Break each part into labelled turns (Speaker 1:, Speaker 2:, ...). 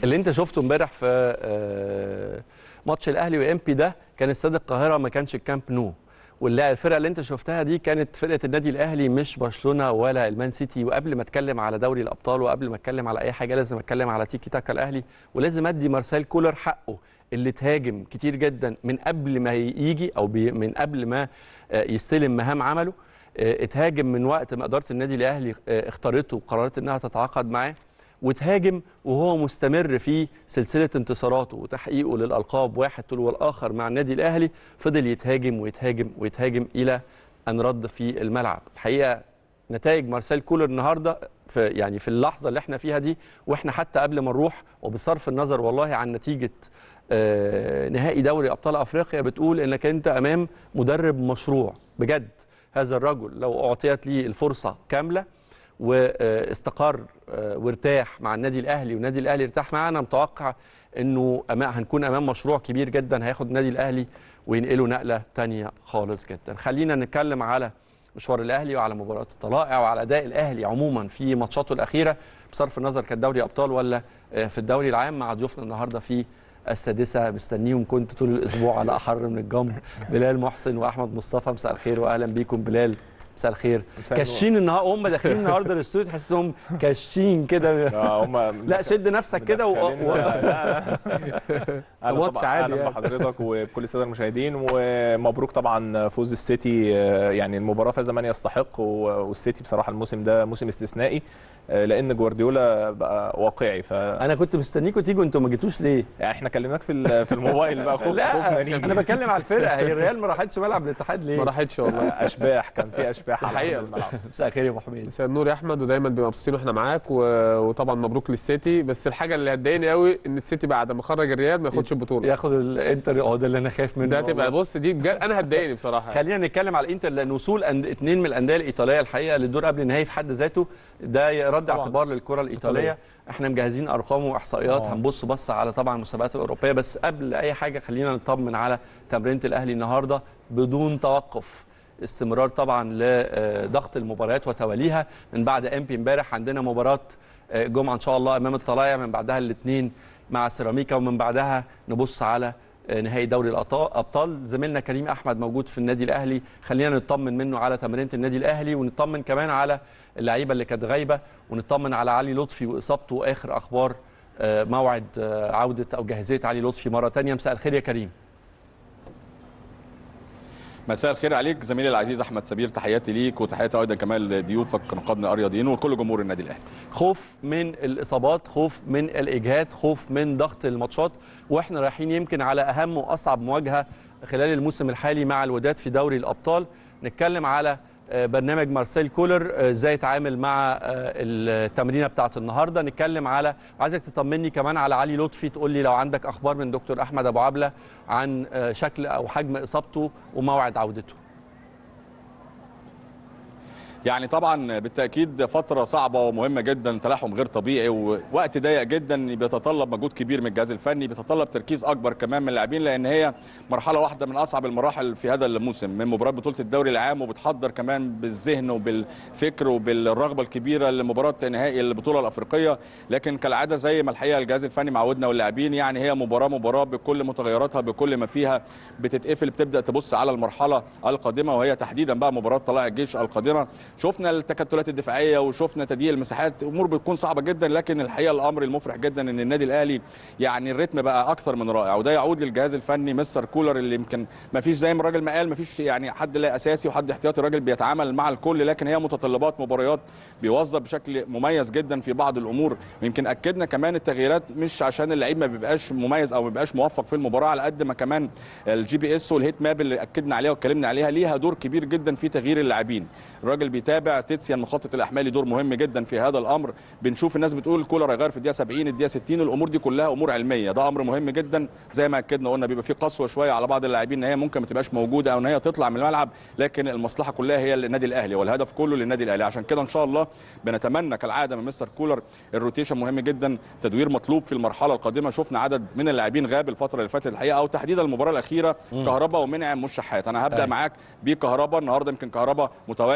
Speaker 1: اللي انت شفته امبارح في آه، ماتش الاهلي وامبي ده كان استاد القاهره ما كانش الكامب نو واللاعب الفرقه اللي انت شفتها دي كانت فرقه النادي الاهلي مش برشلونه ولا المان سيتي وقبل ما اتكلم على دوري الابطال وقبل ما اتكلم على اي حاجه لازم اتكلم على تيكي تاكا الاهلي ولازم ادي مارسيل كولر حقه اللي تهاجم كتير جدا من قبل ما يجي او بي من قبل ما آه، يستلم مهام عمله آه، اتهاجم من وقت ما اداره النادي الاهلي آه، اختارته وقررت انها تتعاقد معاه وتهاجم وهو مستمر في سلسله انتصاراته وتحقيقه للالقاب واحد تلو الاخر مع النادي الاهلي فضل يتهاجم ويتهاجم ويتهاجم الى ان رد في الملعب الحقيقه نتائج مارسيل كولر النهارده في يعني في اللحظه اللي احنا فيها دي واحنا حتى قبل ما نروح وبصرف النظر والله عن نتيجه آه، نهائي دوري ابطال افريقيا بتقول انك انت امام مدرب مشروع بجد هذا الرجل لو اعطيت ليه الفرصه كامله واستقر آه، وارتاح مع النادي الاهلي والنادي الاهلي ارتاح معاه انا متوقع انه أما- هنكون امام مشروع كبير جدا هياخد النادي الاهلي وينقله نقله تانية خالص جدا خلينا نتكلم على مشوار الاهلي وعلى مباراه الطلائع وعلى اداء الاهلي عموما في ماتشاته الاخيره بصرف النظر كان دوري ابطال ولا آه، في الدوري العام مع ضيوفنا النهارده في السادسه مستنيهم كنت طول الاسبوع على احر من الجمر بلال محسن واحمد مصطفى مساء الخير واهلا بيكم بلال مساء الخير
Speaker 2: مساء
Speaker 1: كاشين النهارده هم داخلين النهارده الاستوديو تحسهم كاشين كده
Speaker 2: آه، هم
Speaker 1: لا شد نفسك كده و...
Speaker 2: مدخلين-
Speaker 1: و...
Speaker 2: لا، لا. اهلا
Speaker 3: ماتش
Speaker 2: طبعا
Speaker 3: عادي
Speaker 2: اهلا
Speaker 3: يعني.
Speaker 2: بحضرتك وبكل الساده المشاهدين ومبروك طبعا فوز السيتي آه، يعني المباراه فاز من يستحق و- والسيتي بصراحه الموسم ده موسم استثنائي آه، لان جوارديولا بقى واقعي ف
Speaker 1: انا كنت مستنيكم تيجوا انتوا ما جيتوش ليه؟
Speaker 2: يعني احنا كلمناك في ال- في الموبايل بقى خوف
Speaker 1: لا
Speaker 2: خوفنا نيجي
Speaker 1: انا بتكلم على الفرقه هي الريال ما راحتش ملعب الاتحاد
Speaker 3: ما
Speaker 1: ليه؟
Speaker 3: راحتش والله
Speaker 2: اشباح كان في اشباح على
Speaker 3: الحقيقة.
Speaker 2: أرض الملعب
Speaker 1: مساء الخير يا ابو حميد
Speaker 3: مساء النور يا احمد ودايما بنبقى مبسوطين واحنا معاك و... وطبعا مبروك للسيتي بس الحاجه اللي هتضايقني قوي ان السيتي بعد ما خرج الريال ما ياخدش البطوله
Speaker 1: ياخد الانتر اه ده اللي انا خايف منه
Speaker 3: ده تبقى
Speaker 1: والله.
Speaker 3: بص دي بجد انا هتضايقني بصراحه
Speaker 1: خلينا نتكلم على الانتر لان وصول أند... اثنين من الانديه الايطاليه الحقيقه للدور قبل النهائي في حد ذاته ده رد
Speaker 3: طبعاً.
Speaker 1: اعتبار للكره الايطاليه احنا مجهزين ارقام واحصائيات
Speaker 2: آه.
Speaker 1: هنبص بص على طبعا المسابقات الاوروبيه بس قبل اي حاجه خلينا نطمن على تمرينه الاهلي النهارده بدون توقف استمرار طبعا لضغط المباريات وتواليها من بعد امبي امبارح عندنا مباراه آه، جمعه ان شاء الله امام الطلايع من بعدها الاثنين مع سيراميكا ومن بعدها نبص على آه، نهائي دوري الابطال زميلنا كريم احمد موجود في النادي الاهلي خلينا نطمن منه على تمرينه النادي الاهلي ونطمن كمان على اللعيبه اللي كانت غايبه ونطمن على علي لطفي واصابته واخر اخبار آه، موعد آه، عوده او جاهزيه علي لطفي مره ثانيه مساء الخير يا كريم
Speaker 4: مساء الخير عليك زميلي العزيز احمد سمير تحياتي ليك وتحياتي ايضا كمان لضيوفك نقادنا الرياضيين وكل جمهور النادي الاهلي
Speaker 1: خوف من الاصابات خوف من الاجهاد خوف من ضغط الماتشات واحنا رايحين يمكن على اهم واصعب مواجهه خلال الموسم الحالي مع الوداد في دوري الابطال نتكلم على آه، برنامج مارسيل كولر آه، ازاي يتعامل مع آه، التمرينه بتاعه النهارده نتكلم على عايزك تطمني كمان على علي لطفي تقول لي لو عندك اخبار من دكتور احمد ابو عبله عن آه، شكل او حجم اصابته وموعد عودته
Speaker 4: يعني طبعا بالتاكيد فتره صعبه ومهمه جدا تلاحم غير طبيعي ووقت ضيق جدا بيتطلب مجهود كبير من الجهاز الفني بيتطلب تركيز اكبر كمان من اللاعبين لان هي مرحله واحده من اصعب المراحل في هذا الموسم من مباراه بطوله الدوري العام وبتحضر كمان بالذهن وبالفكر وبالرغبه الكبيره لمباراه نهائي البطوله الافريقيه لكن كالعاده زي ما الحقيقه الجهاز الفني معودنا واللاعبين يعني هي مباراه مباراه بكل متغيراتها بكل ما فيها بتتقفل بتبدا تبص على المرحله القادمه وهي تحديدا بقى مباراه طلائع الجيش القادمه شفنا التكتلات الدفاعيه وشفنا تضييق المساحات امور بتكون صعبه جدا لكن الحقيقه الامر المفرح جدا ان النادي الاهلي يعني الريتم بقى اكثر من رائع وده يعود للجهاز الفني مستر كولر اللي يمكن ما فيش زي ما الراجل ما قال ما فيش يعني حد لا اساسي وحد احتياطي الراجل بيتعامل مع الكل لكن هي متطلبات مباريات بيوظف بشكل مميز جدا في بعض الامور ويمكن اكدنا كمان التغييرات مش عشان اللعيب ما بيبقاش مميز او ما بيبقاش موفق في المباراه على قد ما كمان الجي بي اس والهيت ماب اللي اكدنا عليها واتكلمنا عليها ليها دور كبير جدا في تغيير اللاعبين الراجل بيتابع تيتسيان مخطط الاحمال دور مهم جدا في هذا الامر بنشوف الناس بتقول كولر هيغير في الدقيقه 70 الدقيقه 60 الامور دي كلها امور علميه ده امر مهم جدا زي ما اكدنا قلنا بيبقى في قسوه شويه على بعض اللاعبين ان هي ممكن ما تبقاش موجوده او ان هي تطلع من الملعب لكن المصلحه كلها هي للنادي الاهلي والهدف كله للنادي الاهلي عشان كده ان شاء الله بنتمنى كالعاده من مستر كولر الروتيشن مهم جدا تدوير مطلوب في المرحله القادمه شفنا عدد من اللاعبين غاب الفتره اللي فاتت الحقيقه او تحديدا المباراه الاخيره كهربا ومنعم مش شحات انا هبدا
Speaker 1: أيوة.
Speaker 4: معاك بكهربا النهارده يمكن كهربا متواجد في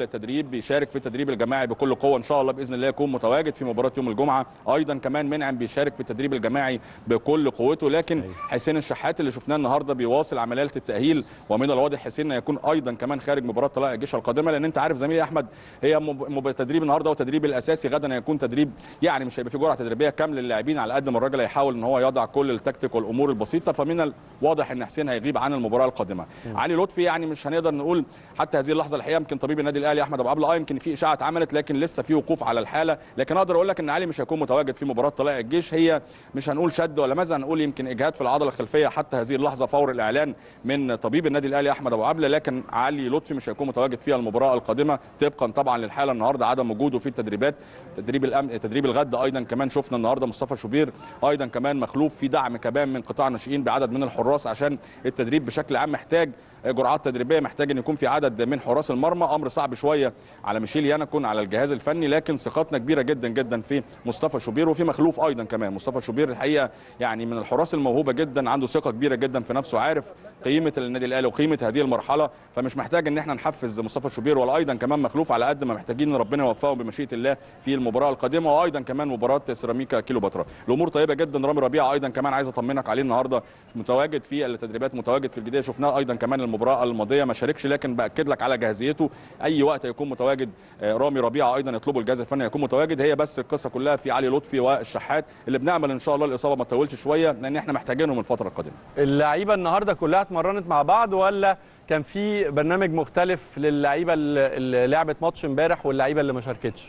Speaker 4: التدريب بيشارك في التدريب الجماعي بكل قوه ان شاء الله باذن الله يكون متواجد في مباراه يوم الجمعه ايضا كمان منعم بيشارك في التدريب الجماعي بكل قوته لكن حسين الشحات اللي شفناه النهارده بيواصل عمليه التاهيل ومن الواضح حسين يكون ايضا كمان خارج مباراه طلائع الجيش القادمه لان انت عارف زميلي احمد هي مب- مب- تدريب النهارده هو التدريب الاساسي غدا هيكون تدريب يعني مش هيبقى في جرعه تدريبيه كامله للاعبين على قد ما الراجل هيحاول ان هو يضع كل التكتيك والامور البسيطه فمن الواضح ان حسين هيغيب عن المباراه القادمه علي لطفي يعني مش هنقدر نقول حتى هذه اللحظه الحقيقه يمكن طبيب النادي الاهلي احمد ابو عبله اه يمكن في اشاعه اتعملت لكن لسه في وقوف على الحاله لكن اقدر اقول لك ان علي مش هيكون متواجد في مباراه طلائع الجيش هي مش هنقول شد ولا ماذا هنقول يمكن اجهاد في العضله الخلفيه حتى هذه اللحظه فور الاعلان من طبيب النادي الاهلي احمد ابو عبله لكن علي لطفي مش هيكون متواجد في المباراه القادمه طبقا طبعا للحاله النهارده عدم وجوده في التدريبات تدريب الأم... تدريب الغد ايضا كمان شفنا النهارده مصطفى شوبير ايضا كمان مخلوف في دعم كمان من قطاع الناشئين بعدد من الحراس عشان التدريب بشكل عام محتاج جرعات تدريبيه محتاج ان يكون في عدد من حراس المرمى امر صعب شويه على ميشيل يانكون على الجهاز الفني لكن ثقتنا كبيره جدا جدا في مصطفى شوبير وفي مخلوف ايضا كمان مصطفى شوبير الحقيقه يعني من الحراس الموهوبه جدا عنده ثقه كبيره جدا في نفسه عارف قيمه النادي الاهلي وقيمه هذه المرحله فمش محتاج ان احنا نحفز مصطفى شوبير ولا ايضا كمان مخلوف على قد ما محتاجين ان ربنا يوفقهم بمشيئه الله في المباراه القادمه وايضا كمان مباراه سيراميكا كيلوباترا الامور طيبه جدا رامي ربيعه ايضا كمان عايز اطمنك عليه النهارده متواجد في التدريبات متواجد في الجديه شفناه ايضا كمان المباراه الماضيه ما شاركش لكن باكد لك على جاهزيته اي وقت هيكون متواجد آه، رامي ربيعه ايضا يطلبه الجهاز الفني هيكون متواجد هي بس القصه كلها في علي لطفي والشحات اللي بنعمل ان شاء الله الاصابه ما تطولش شويه لان احنا محتاجينهم الفتره القادمه
Speaker 1: اللعيبه النهارده كلها اتمرنت مع بعض ولا كان في برنامج مختلف للعيبه اللي اللي لعبت ماتش امبارح واللعيبه اللي ما شاركتش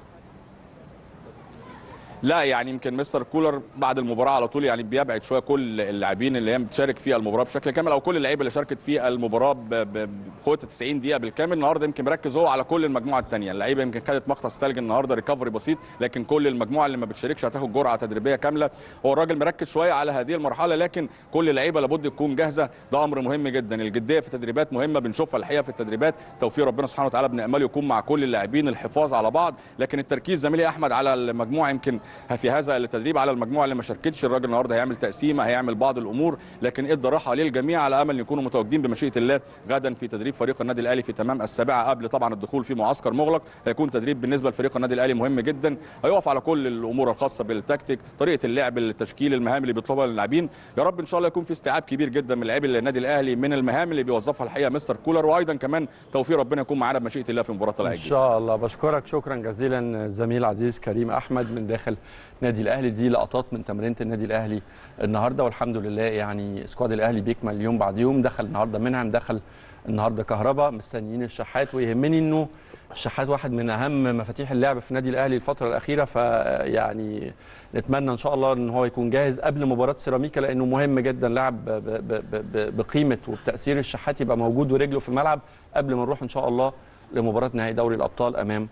Speaker 4: لا يعني يمكن مستر كولر بعد المباراه على طول يعني بيبعد شويه كل اللاعبين اللي هي بتشارك في المباراه بشكل كامل او كل اللعيبه اللي شاركت في المباراه ب- ب- بقوه 90 دقيقه بالكامل النهارده يمكن مركز هو على كل المجموعه الثانيه اللعيبه يمكن خدت مختص ثلج النهارده ريكفري بسيط لكن كل المجموعه اللي ما بتشاركش هتاخد جرعه تدريبيه كامله هو الراجل مركز شويه على هذه المرحله لكن كل اللعيبه لابد تكون جاهزه ده امر مهم جدا الجديه في التدريبات مهمه بنشوفها الحقيقه في التدريبات توفيق ربنا سبحانه وتعالى بنامله يكون مع كل اللاعبين الحفاظ على بعض لكن التركيز زميلي احمد على المجموعه يمكن في هذا التدريب على المجموعه اللي ما شاركتش الراجل النهارده هيعمل تقسيمه هيعمل بعض الامور لكن ادى راحه للجميع على امل ان يكونوا متواجدين بمشيئه الله غدا في تدريب فريق النادي الاهلي في تمام السابعه قبل طبعا الدخول في معسكر مغلق هيكون تدريب بالنسبه لفريق النادي الاهلي مهم جدا هيقف على كل الامور الخاصه بالتكتيك طريقه اللعب التشكيل المهام اللي بيطلبها اللاعبين يا رب ان شاء الله يكون في استيعاب كبير جدا من لاعبي النادي الاهلي من المهام اللي بيوظفها الحقيقه مستر كولر وايضا كمان توفيق ربنا يكون معانا بمشيئه الله في مباراه طلائع
Speaker 1: ان
Speaker 4: الجيش
Speaker 1: شاء الله بشكرك شكرا جزيلا زميل عزيز كريم احمد من داخل نادي الاهلي دي لقطات من تمرينه النادي الاهلي النهارده والحمد لله يعني سكواد الاهلي بيكمل يوم بعد يوم دخل النهارده منعم دخل النهارده كهربا مستنيين الشحات ويهمني انه الشحات واحد من اهم مفاتيح اللعب في النادي الاهلي الفتره الاخيره فيعني نتمنى ان شاء الله ان هو يكون جاهز قبل مباراه سيراميكا لانه مهم جدا لاعب ب- ب- ب- ب- بقيمه وبتاثير الشحات يبقى موجود ورجله في الملعب قبل ما نروح ان شاء الله لمباراه نهائي دوري الابطال امام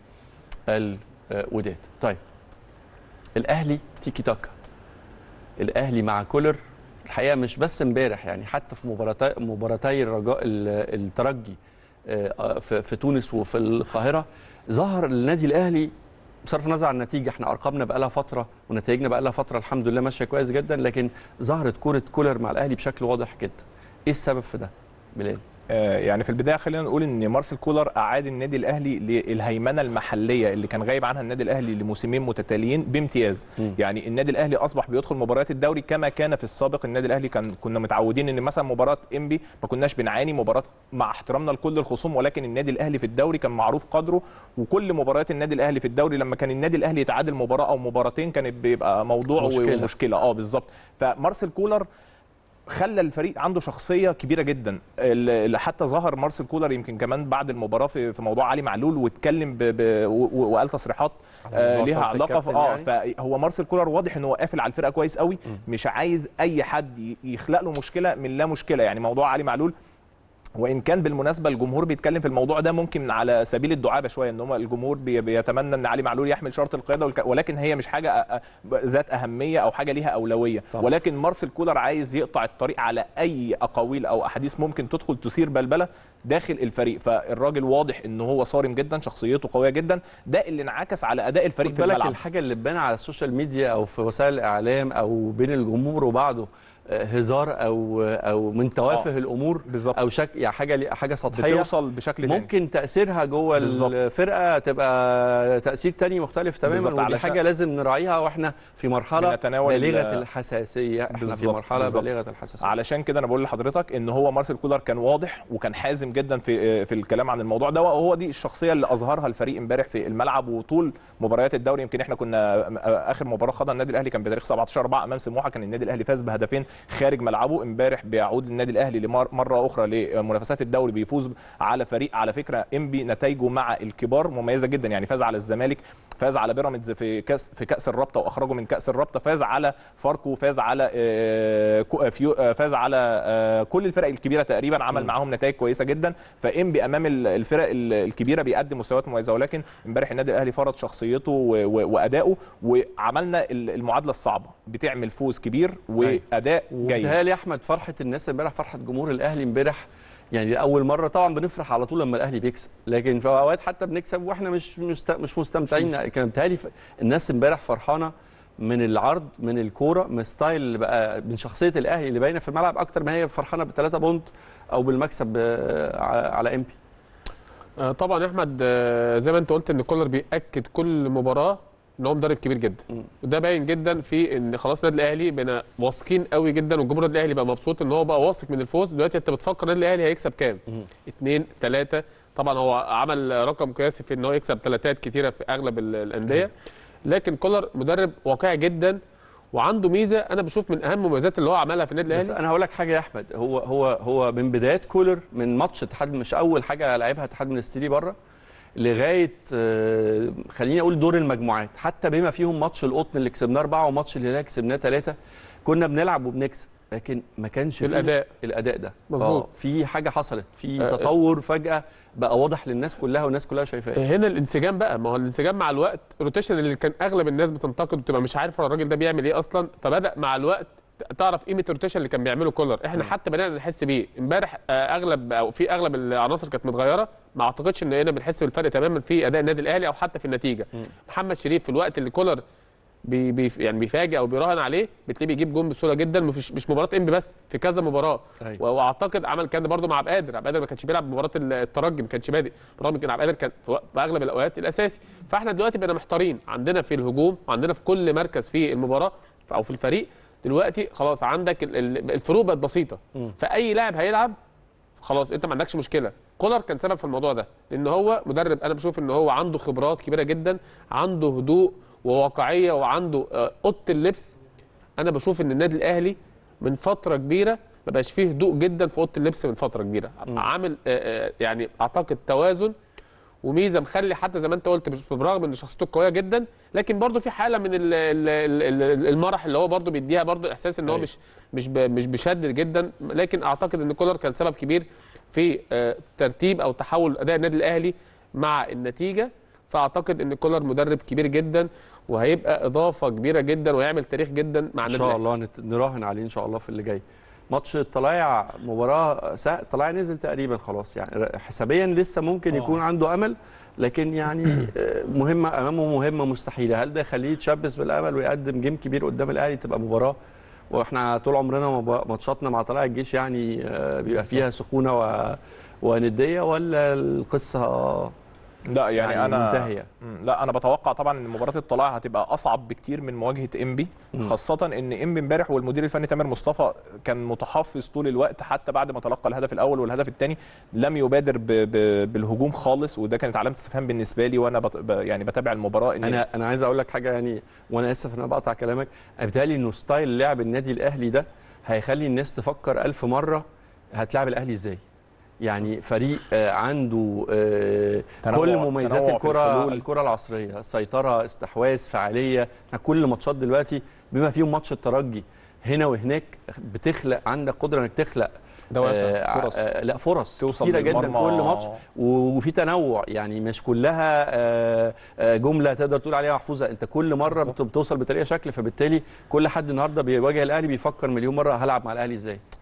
Speaker 1: الوداد طيب الاهلي تيكي تاكا الاهلي مع كولر الحقيقه مش بس امبارح يعني حتى في مباراتي مباراتي الرجاء ال- الترجي آه، في في تونس وفي القاهره ظهر النادي الاهلي بصرف النظر عن النتيجه احنا ارقامنا بقى لها فتره ونتائجنا بقى لها فتره الحمد لله ماشيه كويس جدا لكن ظهرت كوره كولر مع الاهلي بشكل واضح جدا ايه السبب في ده بلال
Speaker 2: آه، يعني في البدايه خلينا نقول ان مارسيل كولر اعاد النادي الاهلي للهيمنه المحليه اللي كان غايب عنها النادي الاهلي لموسمين متتاليين بامتياز
Speaker 1: مم.
Speaker 2: يعني النادي الاهلي اصبح بيدخل مباريات الدوري كما كان في السابق النادي الاهلي كان كنا متعودين ان مثلا مباراه انبي ما كناش بنعاني مباراه مع احترامنا لكل الخصوم ولكن النادي الاهلي في الدوري كان معروف قدره وكل مباريات النادي الاهلي في الدوري لما كان النادي الاهلي يتعادل مباراه او مباراتين كانت بيبقى موضوع
Speaker 1: مشكلة.
Speaker 2: ومشكله اه بالظبط فمارسيل كولر خلى الفريق عنده شخصيه كبيره جدا اللي حتى ظهر مارسيل كولر يمكن كمان بعد المباراه في في موضوع علي معلول واتكلم ب... ب... و- و- وقال تصريحات آه
Speaker 1: موضوع
Speaker 2: ليها
Speaker 1: صوت
Speaker 2: علاقه في
Speaker 1: الكابتن
Speaker 2: اه
Speaker 1: يعني؟
Speaker 2: فهو مارسيل كولر واضح ان هو قافل على الفرقه كويس قوي مش عايز اي حد ي- يخلق له مشكله من لا مشكله يعني موضوع علي معلول وان كان بالمناسبه الجمهور بيتكلم في الموضوع ده ممكن على سبيل الدعابه شويه ان هم الجمهور بي- بيتمنى ان علي معلول يحمل شرط القياده والك- ولكن هي مش حاجه أ- أ- ذات اهميه او حاجه ليها اولويه
Speaker 1: طبعا.
Speaker 2: ولكن مارسيل كولر عايز يقطع الطريق على اي اقاويل او احاديث ممكن تدخل تثير بلبله داخل الفريق فالراجل واضح ان هو صارم جدا شخصيته قويه جدا ده اللي انعكس على اداء الفريق
Speaker 1: خد
Speaker 2: في
Speaker 1: بالك
Speaker 2: الملعب
Speaker 1: الحاجه اللي تبان على السوشيال ميديا او في وسائل الاعلام او بين الجمهور وبعضه آه، هزار او او من توافه
Speaker 2: آه.
Speaker 1: الامور
Speaker 2: بالظبط
Speaker 1: او شك يعني حاجه حاجه سطحيه
Speaker 2: بتوصل بشكل تاني
Speaker 1: ممكن تاثيرها جوه
Speaker 2: بالظبط.
Speaker 1: الفرقه تبقى تاثير تاني مختلف تماما
Speaker 2: بالظبط،
Speaker 1: ودي
Speaker 2: علشان-
Speaker 1: حاجه لازم نراعيها واحنا في مرحله
Speaker 2: بنتناول
Speaker 1: بالغه
Speaker 2: ال-
Speaker 1: الحساسيه احنا في
Speaker 2: بالظبط،
Speaker 1: مرحله
Speaker 2: بالظبط.
Speaker 1: بالغه الحساسيه
Speaker 2: علشان كده انا بقول لحضرتك ان هو مارسيل كولر كان واضح وكان حازم جدا في في الكلام عن الموضوع ده وهو دي الشخصيه اللي اظهرها الفريق امبارح في الملعب وطول مباريات الدوري يمكن احنا كنا اخر مباراه خاضها النادي الاهلي كان بتاريخ 17 4 امام سموحه كان النادي الاهلي فاز بهدفين خارج ملعبه امبارح بيعود النادي الاهلي لمره اخرى لمنافسات الدوري بيفوز على فريق على فكره انبي نتائجه مع الكبار مميزه جدا يعني فاز على الزمالك فاز على بيراميدز في كاس في كاس الرابطه واخرجه من كاس الرابطه فاز على فاركو فاز على آه، كو- فيو- آه، فاز على آه، كل الفرق الكبيره تقريبا عمل معاهم نتائج كويسه جدا فانبي امام ال- الفرق ال- الكبيره بيقدم مستويات مميزه ولكن امبارح النادي الاهلي فرض شخصيته و- و- وادائه وعملنا ال- المعادله الصعبه بتعمل فوز كبير واداء جيد
Speaker 1: وبالتالي يا احمد فرحه الناس امبارح فرحه جمهور الاهلي امبارح يعني اول مره طبعا بنفرح على طول لما الاهلي بيكسب لكن في اوقات حتى بنكسب واحنا مش مست... مش مستمتعين كان بيتهيألي ف- الناس امبارح فرحانه من العرض من الكوره من الستايل اللي بقى من شخصيه الاهلي اللي باينه في الملعب اكتر ما هي فرحانه بالثلاثه بونت او بالمكسب آه، على- على امبي
Speaker 3: آه، طبعا يا احمد آه، زي ما انت قلت ان كولر بياكد كل مباراه ان هو مدرب كبير جدا
Speaker 1: مم.
Speaker 3: وده باين جدا في ان خلاص النادي الاهلي بقينا واثقين قوي جدا والجمهور النادي الاهلي بقى مبسوط ان هو بقى واثق من الفوز دلوقتي انت بتفكر النادي الاهلي هيكسب كام؟ اثنين ثلاثه طبعا هو عمل رقم قياسي في ان هو يكسب ثلاثات كتيره في اغلب ال- الانديه لكن كولر مدرب واقعي جدا وعنده ميزه انا بشوف من اهم المميزات اللي هو عملها في النادي
Speaker 1: بس
Speaker 3: الاهلي
Speaker 1: انا هقول لك حاجه يا احمد هو هو هو من بدايه كولر من ماتش اتحاد مش اول حاجه لعبها اتحاد منستيري بره لغايه آه، خليني اقول دور المجموعات حتى بما فيهم ماتش القطن اللي كسبناه اربعه وماتش الهلال كسبناه ثلاثه كنا بنلعب وبنكسب لكن ما كانش فيه
Speaker 3: الأداء.
Speaker 1: الاداء ده
Speaker 3: مظبوط.
Speaker 1: آه، في حاجه حصلت في
Speaker 3: آه، آه.
Speaker 1: تطور فجاه بقى واضح للناس كلها والناس كلها شايفاه
Speaker 3: هنا الانسجام بقى ما هو الانسجام مع الوقت الروتيشن اللي كان اغلب الناس بتنتقد وتبقى مش عارف هو الراجل ده بيعمل ايه اصلا فبدا مع الوقت تعرف قيمه الروتيشن اللي كان بيعمله كولر احنا حتى بدانا نحس بيه امبارح آه، اغلب او في اغلب العناصر كانت متغيره ما اعتقدش ان هنا بنحس بالفرق تماما في اداء النادي الاهلي او حتى في النتيجه محمد شريف في الوقت اللي كولر بي بي يعني بيفاجئ او بيراهن عليه بتلاقيه بيجيب جون بسهوله جدا مش مش مباراه انبي بس في كذا مباراه
Speaker 1: أيوة.
Speaker 3: واعتقد عمل كان برضه مع عبد القادر عبد القادر ما كانش بيلعب مباراه الترجي ما كانش بادئ برغم ان عبد القادر كان في وقت- في اغلب الاوقات الاساسي فاحنا دلوقتي بقينا محتارين عندنا في الهجوم وعندنا في كل مركز في المباراه او في الفريق دلوقتي خلاص عندك ال- ال- الفروق بقت بسيطه فاي لاعب هيلعب خلاص انت ما عندكش مشكله كولر كان سبب في الموضوع ده لان هو مدرب انا بشوف ان هو عنده خبرات كبيره جدا عنده هدوء وواقعيه وعنده آه، اوضه اللبس انا بشوف ان النادي الاهلي من فتره كبيره ما بقاش فيه هدوء جدا في اوضه اللبس من فتره كبيره عامل آه، آه، يعني اعتقد توازن وميزه مخلي حتى زي ما انت قلت مش- برغم ان شخصيته قويه جدا لكن برضه في حاله من ال- ال- ال- ال- المرح اللي هو برضه بيديها برضه الاحساس ان هو
Speaker 1: أيوة.
Speaker 3: مش مش ب- مش بيشدد جدا لكن اعتقد ان كولر كان سبب كبير في آه، ترتيب او تحول اداء النادي الاهلي مع النتيجه فاعتقد ان كولر مدرب كبير جدا وهيبقى اضافه كبيره جدا ويعمل تاريخ جدا مع
Speaker 1: ان
Speaker 3: النادي
Speaker 1: شاء
Speaker 3: الاهلي
Speaker 1: الله نت- نراهن عليه ان شاء الله في اللي جاي ماتش الطلايع مباراه سا... الطلايع نزل تقريبا خلاص يعني حسابيا لسه ممكن يكون عنده امل لكن يعني آه، مهمه امامه مهمه مستحيله هل ده يخليه يتشبث بالامل ويقدم جيم كبير قدام الاهلي تبقى مباراه واحنا طول عمرنا مب- ماتشاتنا مع طلائع الجيش يعني آه، بيبقى فيها سخونه و... ونديه ولا القصه
Speaker 2: لا يعني,
Speaker 1: يعني
Speaker 2: انا
Speaker 1: منتهية.
Speaker 2: مم، لا انا بتوقع طبعا ان مباراه الطلاع هتبقى اصعب بكتير من مواجهه انبي خاصه ان انبي امبارح والمدير الفني تامر مصطفى كان متحفظ طول الوقت حتى بعد ما تلقى الهدف الاول والهدف الثاني لم يبادر ب ب بالهجوم خالص وده كانت علامه استفهام بالنسبه لي وانا بت ب يعني بتابع المباراه ان
Speaker 1: انا انا عايز اقول لك حاجه يعني وانا اسف ان انا بقطع كلامك أنا بيتهيألي انه ستايل لعب النادي الاهلي ده هيخلي الناس تفكر ألف مره هتلعب الاهلي ازاي يعني فريق آه، عنده آه،
Speaker 2: تنوع-
Speaker 1: كل مميزات
Speaker 2: تنوع في
Speaker 1: الكره
Speaker 2: الحلول.
Speaker 1: الكره العصريه سيطره استحواذ فعاليه احنا كل ماتشات دلوقتي بما فيهم ماتش الترجي هنا وهناك بتخلق عندك قدره انك تخلق
Speaker 3: دوافع،
Speaker 1: آه،
Speaker 2: فرص.
Speaker 1: آه، لا فرص
Speaker 2: توصل
Speaker 1: كتيره جدا
Speaker 2: للمرمى.
Speaker 1: كل ماتش وفي تنوع يعني مش كلها آه، آه، جمله تقدر تقول عليها محفوظه انت كل مره
Speaker 2: بالظبط.
Speaker 1: بت- بتوصل بطريقه شكل فبالتالي كل حد النهارده بيواجه الاهلي بيفكر مليون مره هلعب مع الاهلي ازاي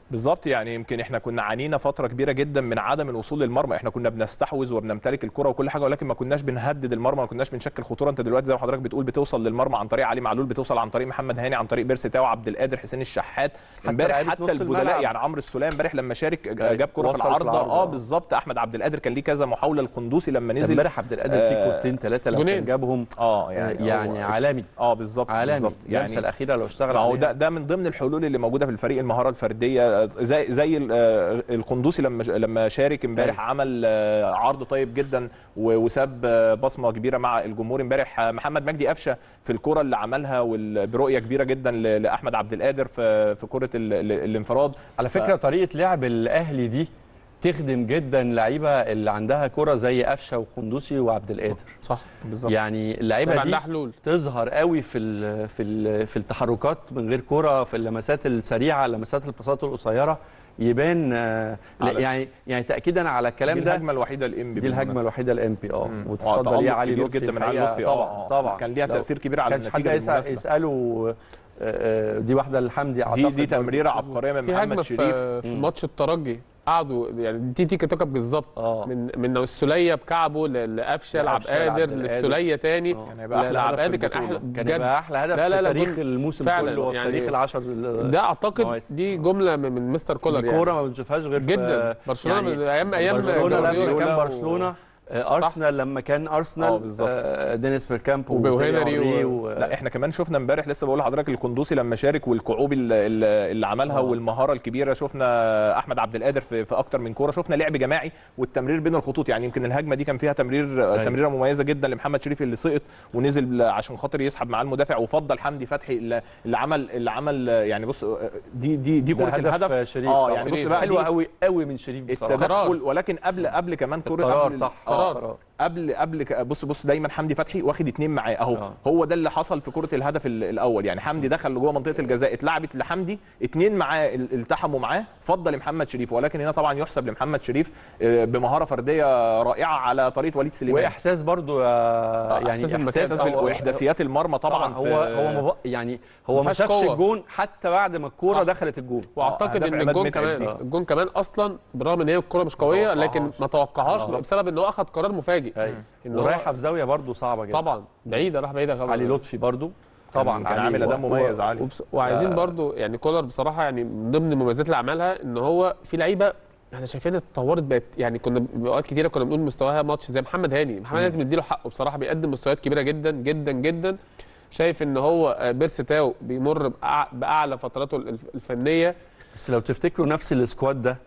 Speaker 2: بالظبط يعني يمكن احنا كنا عانينا فتره كبيره جدا من عدم الوصول للمرمى احنا كنا بنستحوذ وبنمتلك الكره وكل حاجه ولكن ما كناش بنهدد المرمى ما كناش بنشكل خطوره انت دلوقتي زي ما حضرتك بتقول بتوصل للمرمى عن طريق علي معلول بتوصل عن طريق محمد هاني عن طريق بيرسي تاو عبد القادر حسين الشحات امبارح
Speaker 1: لعيبة
Speaker 2: حتى
Speaker 1: نص
Speaker 2: البدلاء
Speaker 1: الملعب.
Speaker 2: يعني عمرو السوليه امبارح لما شارك
Speaker 1: أيوة.
Speaker 2: جاب كره في
Speaker 1: وصل في
Speaker 2: العارضه
Speaker 1: العارضة.
Speaker 2: اه بالظبط احمد عبد القادر كان ليه كذا محاوله القندوسي لما نزل
Speaker 1: امبارح عبد القادر في
Speaker 2: آه،
Speaker 1: كورتين ثلاثه لو
Speaker 3: جونين.
Speaker 1: كان جابهم
Speaker 2: اه
Speaker 1: يعني,
Speaker 2: يعني
Speaker 1: يعني
Speaker 2: هو-
Speaker 1: عالمي
Speaker 2: اه بالظبط
Speaker 1: عالمي
Speaker 2: بالظبط
Speaker 1: اللمسه الاخيره لو اشتغل
Speaker 2: ما هو
Speaker 1: عليها.
Speaker 2: ده ده من ضمن الحلول اللي موجوده في الفريق المهاره الفرديه زي زي ال- آه، القندوسي لما لما شارك امبارح
Speaker 1: أيوة.
Speaker 2: عمل آه، عرض طيب جدا و- وساب آه، بصمه كبيره مع الجمهور امبارح آه، محمد مجدي قفشه في الكره اللي عملها وال- برؤيه كبيره جدا ل- لاحمد عبد القادر في في كره ال- ال- الانفراد
Speaker 1: على فكره طريقه لعب الاهلي دي تخدم جدا لعيبه اللي عندها كره زي قفشه وقندوسي وعبد القادر
Speaker 3: صح
Speaker 2: بالظبط
Speaker 1: يعني اللعيبه
Speaker 3: يبقى
Speaker 1: دي
Speaker 3: عندها حلول
Speaker 1: تظهر قوي في ال في ال في التحركات من غير كرة في اللمسات السريعه لمسات الباصات القصيره يبان آه، لا،
Speaker 2: على-
Speaker 1: يعني يعني تاكيدا على الكلام
Speaker 2: دي
Speaker 1: ده
Speaker 2: الهجمه الوحيده الام
Speaker 1: دي الهجمه الوحيده الام بي اه
Speaker 2: مم.
Speaker 1: وتصدى
Speaker 2: وتألق
Speaker 1: ليها علي
Speaker 2: كبير
Speaker 1: لطفي
Speaker 2: جدا من علي
Speaker 1: الحقيقة
Speaker 2: لطفي، آه،
Speaker 1: طبعا
Speaker 2: آه.
Speaker 1: طبعا
Speaker 2: كان ليها
Speaker 1: لو
Speaker 2: تأثير كبير على
Speaker 1: كانش حد
Speaker 2: النتيجة
Speaker 1: يسأل
Speaker 2: بالمناسبة.
Speaker 1: يساله آه، آه، دي واحده لحمدي
Speaker 2: دي
Speaker 1: اعتقد
Speaker 2: دي
Speaker 1: برضه.
Speaker 2: تمريره عبقريه من
Speaker 3: في
Speaker 2: محمد
Speaker 3: هجمه
Speaker 2: شريف
Speaker 3: في, في ماتش الترجي قعدوا يعني دي تيكا توكا بالظبط
Speaker 1: اه
Speaker 3: من من السوليه بكعبه ل- لقفشه لعب
Speaker 1: لقفشة، لعبد
Speaker 3: قادر
Speaker 1: القادر.
Speaker 3: للسوليه تاني
Speaker 1: آه.
Speaker 2: كان هيبقى احلى
Speaker 3: لعب
Speaker 2: هدف في
Speaker 3: قادر كان
Speaker 2: البطولة.
Speaker 3: احلى
Speaker 1: كان
Speaker 3: بجد.
Speaker 1: يبقى احلى هدف
Speaker 3: لا، لا،
Speaker 1: في
Speaker 3: لا،
Speaker 1: تاريخ
Speaker 3: جول-
Speaker 1: الموسم
Speaker 3: فعلا،
Speaker 1: كله وفي
Speaker 3: يعني
Speaker 1: تاريخ العشر
Speaker 3: ده اعتقد
Speaker 1: مواسم.
Speaker 3: دي جمله من من مستر كولر
Speaker 1: دي
Speaker 3: يعني
Speaker 1: كوره ما بنشوفهاش غير في
Speaker 3: جدا برشلونه
Speaker 1: يعني
Speaker 3: من ايام ايام
Speaker 1: برشلونه لما
Speaker 3: جوارديولا.
Speaker 1: كان
Speaker 2: و-
Speaker 1: برشلونه آه، ارسنال لما كان
Speaker 2: آه،
Speaker 1: ارسنال
Speaker 2: بالظبط.
Speaker 1: آه، دينيس بيركامب
Speaker 3: وبوهينري
Speaker 1: وتيري
Speaker 3: و-
Speaker 1: و...
Speaker 2: لا احنا كمان شفنا امبارح لسه بقول لحضرتك القندوسي لما شارك والكعوب اللي, اللي عملها
Speaker 1: آه.
Speaker 2: والمهاره الكبيره شفنا احمد عبد القادر في, في اكتر من كوره شفنا لعب جماعي والتمرير بين الخطوط يعني يمكن الهجمه دي كان فيها تمرير
Speaker 1: أيوة.
Speaker 2: تمريره مميزه جدا لمحمد شريف اللي سقط ونزل عشان خاطر يسحب معاه المدافع وفضل حمدي فتحي اللي اللي عمل اللي عمل يعني بص دي دي دي
Speaker 1: ده
Speaker 2: كره
Speaker 1: هدف
Speaker 2: الهدف
Speaker 1: شريف
Speaker 2: اه
Speaker 1: طبعاً.
Speaker 2: يعني بص
Speaker 3: شريف.
Speaker 2: بقى
Speaker 1: حلوه
Speaker 2: دي
Speaker 1: قوي قوي من شريف بصراحه
Speaker 2: التدخل ولكن قبل قبل كمان كوره
Speaker 1: القرار
Speaker 2: قبل
Speaker 1: صح
Speaker 2: آه،
Speaker 1: قرار
Speaker 2: قبل قبل ك- بص بص دايما حمدي فتحي واخد اتنين معاه اهو
Speaker 1: آه.
Speaker 2: هو ده اللي حصل في كره الهدف ال- الاول يعني حمدي دخل جوه منطقه الجزاء اتلعبت لحمدي اتنين معاه ال- التحموا معاه فضل محمد شريف ولكن هنا طبعا يحسب لمحمد شريف آه، بمهاره فرديه رائعه على طريقه وليد سليمان
Speaker 1: واحساس برضو آه، يعني
Speaker 3: إحساس المكان.
Speaker 1: احساس
Speaker 2: إحساس بال-
Speaker 1: هو-
Speaker 2: واحداثيات المرمى طبعا,
Speaker 1: طبعا
Speaker 2: في-
Speaker 1: هو هو مب... يعني هو ما
Speaker 3: فيهاش
Speaker 1: شافش
Speaker 3: قوة.
Speaker 1: الجون حتى بعد ما الكوره
Speaker 3: صح.
Speaker 1: دخلت الجون
Speaker 3: واعتقد
Speaker 2: أهداف
Speaker 3: ان
Speaker 2: عماد
Speaker 3: الجون
Speaker 2: متعب
Speaker 3: كمان
Speaker 2: دي.
Speaker 3: الجون كمان اصلا بالرغم ان هي الكوره مش قويه لكن ما توقعهاش
Speaker 1: آه.
Speaker 3: بسبب ان هو اخذ قرار مفاجئ
Speaker 1: ايوه
Speaker 3: إن هو-
Speaker 1: ورايحه في زاويه برضو صعبه جدا
Speaker 3: طبعا بعيده راح بعيده خالص
Speaker 1: علي لطفي برضو طبعا
Speaker 2: كان
Speaker 1: علي
Speaker 2: عامل اداء
Speaker 1: و-
Speaker 2: مميز علي
Speaker 3: وبس... وعايزين برضو يعني كولر بصراحه يعني من ضمن المميزات اللي عملها ان هو في لعيبه احنا شايفينها اتطورت بقت يعني كنا اوقات كتيره كنا بنقول مستواها ماتش زي محمد هاني محمد هاني لازم نديله حقه بصراحه بيقدم مستويات كبيره جدا جدا جدا شايف ان هو آه، بيرسي تاو بيمر بأع- باعلى فتراته الف- الفنيه
Speaker 1: بس لو تفتكروا نفس السكواد ده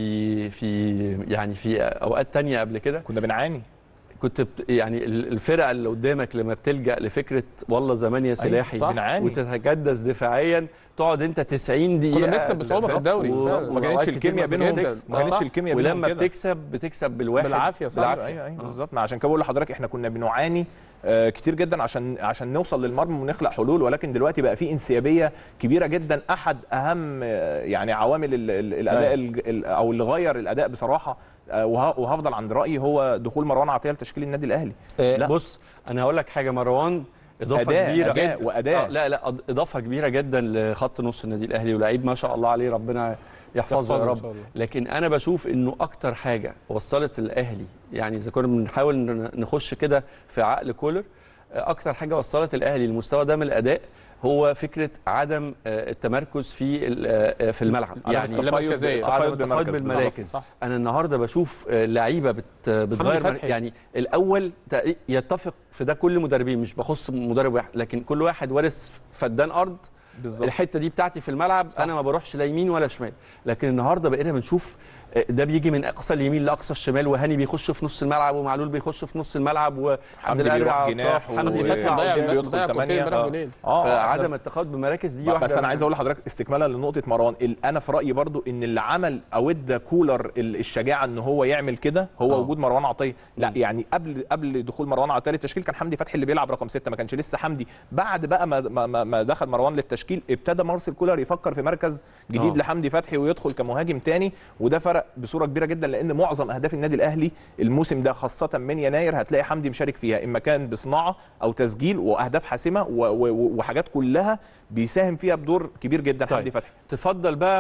Speaker 1: في في يعني في اوقات تانية قبل كده
Speaker 2: كنا بنعاني
Speaker 1: كنت بت يعني ال- الفرقه اللي قدامك لما بتلجا لفكره والله زمان يا سلاحي
Speaker 3: صح.
Speaker 2: بنعاني
Speaker 1: وتتجدس دفاعيا تقعد انت 90 دقيقه
Speaker 3: كنا بنكسب بصعوبه في الدوري
Speaker 1: و-
Speaker 3: فعلا.
Speaker 2: وما كانتش
Speaker 1: وأوقات
Speaker 2: الكيمياء
Speaker 1: كتير
Speaker 2: بينهم
Speaker 3: جداً.
Speaker 2: ما كانتش
Speaker 3: صح.
Speaker 2: الكيمياء بينهم
Speaker 1: ولما
Speaker 2: كده.
Speaker 1: بتكسب بتكسب بالواحد
Speaker 3: بالعافية، صح.
Speaker 1: بالعافيه
Speaker 2: ايوه ايوه بالظبط ما عشان كده بقول لحضرتك احنا كنا بنعاني آه، كتير جدا عشان عشان نوصل للمرمى ونخلق حلول ولكن دلوقتي بقى في انسيابيه كبيره جدا احد اهم آه، يعني عوامل ال- ال- الاداء ال- ال- او اللي غير الاداء بصراحه آه، وه- وهفضل عند رايي هو دخول مروان عطيه لتشكيل النادي الاهلي
Speaker 1: آه،
Speaker 2: لا.
Speaker 1: بص انا هقول لك حاجه مروان اضافه
Speaker 2: أداء-
Speaker 1: كبيره
Speaker 2: أداء وأداء.
Speaker 1: آه لا لا أض- اضافه كبيره جدا لخط نص النادي الاهلي ولعيب ما شاء الله عليه ربنا يحفظه يا
Speaker 3: يحفظه إن
Speaker 1: رب
Speaker 3: شاء الله.
Speaker 1: لكن انا بشوف انه اكتر حاجه وصلت الاهلي يعني اذا كنا بنحاول ن- نخش كده في عقل كولر آه، اكتر حاجه وصلت الاهلي للمستوى ده من الاداء هو فكره عدم آه، التمركز في ال- آه، في الملعب
Speaker 3: عدم
Speaker 1: يعني
Speaker 3: التقيد- مركزية.
Speaker 1: عدم
Speaker 2: تقيد
Speaker 1: التقيد
Speaker 2: بمركز
Speaker 1: بالمراكز
Speaker 3: صح.
Speaker 1: انا النهارده بشوف آه، لعيبه بت بتغير مر-
Speaker 3: فتحي.
Speaker 1: يعني الاول تق- يتفق في ده كل مدربين مش بخص مدرب واحد لكن كل واحد وارث فدان ارض
Speaker 2: بالظبط
Speaker 1: الحته دي بتاعتي في الملعب صح. انا ما بروحش لا يمين ولا شمال لكن النهارده بقينا بنشوف آه، ده بيجي من اقصى اليمين لاقصى الشمال وهاني بيخش في نص الملعب ومعلول بيخش في نص الملعب وعبد
Speaker 2: حمدي
Speaker 1: القادر
Speaker 2: بيروح
Speaker 1: على
Speaker 2: جناح
Speaker 1: الأطراف، حمدي
Speaker 2: و-
Speaker 1: بيطلع
Speaker 2: ضيع-
Speaker 1: قدام.
Speaker 2: بيدخل
Speaker 3: ضيع كورتين
Speaker 2: تمانية.
Speaker 3: امبارح
Speaker 2: آه.
Speaker 3: جولين.
Speaker 2: اه
Speaker 1: فعدم التقاعد بالمراكز دي واحده
Speaker 2: بس انا
Speaker 1: من-
Speaker 2: عايز اقول لحضرتك استكمالا لنقطه مروان ال- انا في رايي برضو ان اللي عمل او ادى كولر ال- الشجاعه ان هو يعمل كده هو
Speaker 1: آه.
Speaker 2: وجود مروان عطيه لا يعني قبل قبل دخول مروان عطيه للتشكيل كان حمدي فتحي اللي بيلعب رقم ستة ما كانش لسه حمدي بعد بقى ما ما, ما- ما دخل مروان للتشكيل ابتدى مارسيل كولر يفكر في مركز جديد
Speaker 1: آه.
Speaker 2: لحمدي فتحي ويدخل كمهاجم تاني وده فرق بصوره كبيره جدا لان معظم اهداف النادي الاهلي الموسم ده خاصه من يناير هتلاقي حمدي مشارك فيها اما كان بصناعه او تسجيل واهداف حاسمه و- و- وحاجات كلها بيساهم فيها بدور كبير جدا
Speaker 1: طيب.
Speaker 2: حمدي فتحي
Speaker 1: تفضل بقى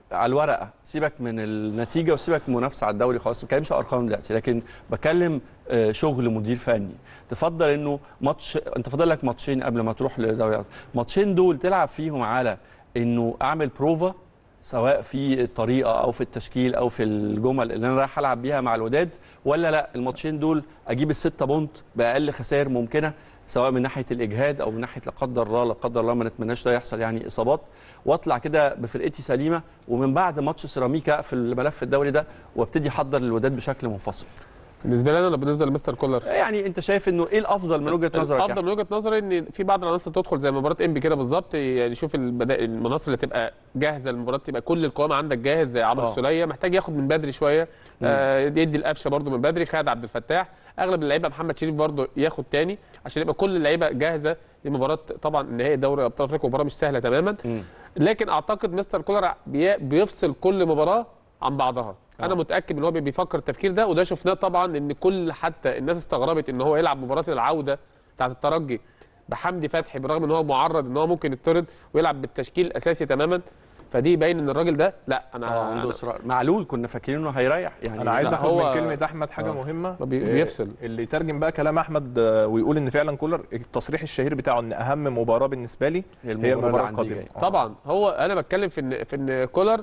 Speaker 1: على الورقه سيبك من النتيجه وسيبك من المنافسه على الدوري خالص ما بتكلمش ارقام دلوقتي لكن بتكلم آه، شغل مدير فني تفضل انه ماتش انت فاضل لك ماتشين قبل ما تروح لدوري ماتشين دول تلعب فيهم على انه اعمل بروفا سواء في الطريقه او في التشكيل او في الجمل اللي انا رايح العب بيها مع الوداد ولا لا الماتشين دول اجيب الستة بونت باقل خسائر ممكنه سواء من ناحيه الاجهاد او من ناحيه لا قدر الله لا قدر الله ما نتمناش ده يحصل يعني اصابات واطلع كده بفرقتي سليمه ومن بعد ماتش سيراميكا اقفل الملف الدوري ده وابتدي احضر للوداد بشكل منفصل
Speaker 3: بالنسبه لي انا ولا بالنسبه لمستر كولر
Speaker 1: يعني انت شايف انه ايه الافضل من وجهه نظرك
Speaker 3: الافضل من وجهه نظري ان في بعض العناصر تدخل زي مباراه انبي كده بالظبط يعني شوف البدا... المناصر اللي تبقى جاهزه للمباراه تبقى كل القوام عندك جاهز زي عمرو
Speaker 1: آه.
Speaker 3: السوليه محتاج ياخد من بدري شويه آه يدي القفشه برده من بدري خالد عبد الفتاح اغلب اللعيبه محمد شريف برده ياخد تاني عشان يبقى كل اللعيبه جاهزه لمباراه طبعا نهائي دوري ابطال افريقيا مباراه مش سهله تماما
Speaker 1: مم.
Speaker 3: لكن اعتقد مستر كولر بي- بيفصل كل مباراه عن بعضها انا متاكد ان هو بيفكر التفكير ده وده شفناه طبعا ان كل حتى الناس استغربت ان هو يلعب مباراه العوده بتاعه الترجي بحمدي فتحي برغم ان هو معرض ان هو ممكن يطرد ويلعب بالتشكيل الاساسي تماما فدي يبين ان الراجل ده لا انا,
Speaker 1: اه عنده
Speaker 3: أنا
Speaker 1: اصرار معلول كنا فاكرين انه هيريح يعني
Speaker 2: انا عايز
Speaker 3: لا،
Speaker 2: اخد
Speaker 3: هو-
Speaker 2: من كلمه احمد حاجه
Speaker 3: آه.
Speaker 2: مهمه
Speaker 3: بي-
Speaker 2: آه،
Speaker 3: بيفصل.
Speaker 2: اللي يترجم بقى كلام احمد آه، ويقول ان فعلا كولر التصريح الشهير بتاعه ان اهم مباراه بالنسبه لي هي
Speaker 1: اللي
Speaker 2: المباراه
Speaker 1: عندي
Speaker 2: القادمه
Speaker 1: جاي.
Speaker 2: آه.
Speaker 3: طبعا هو انا بتكلم في ان في ان كولر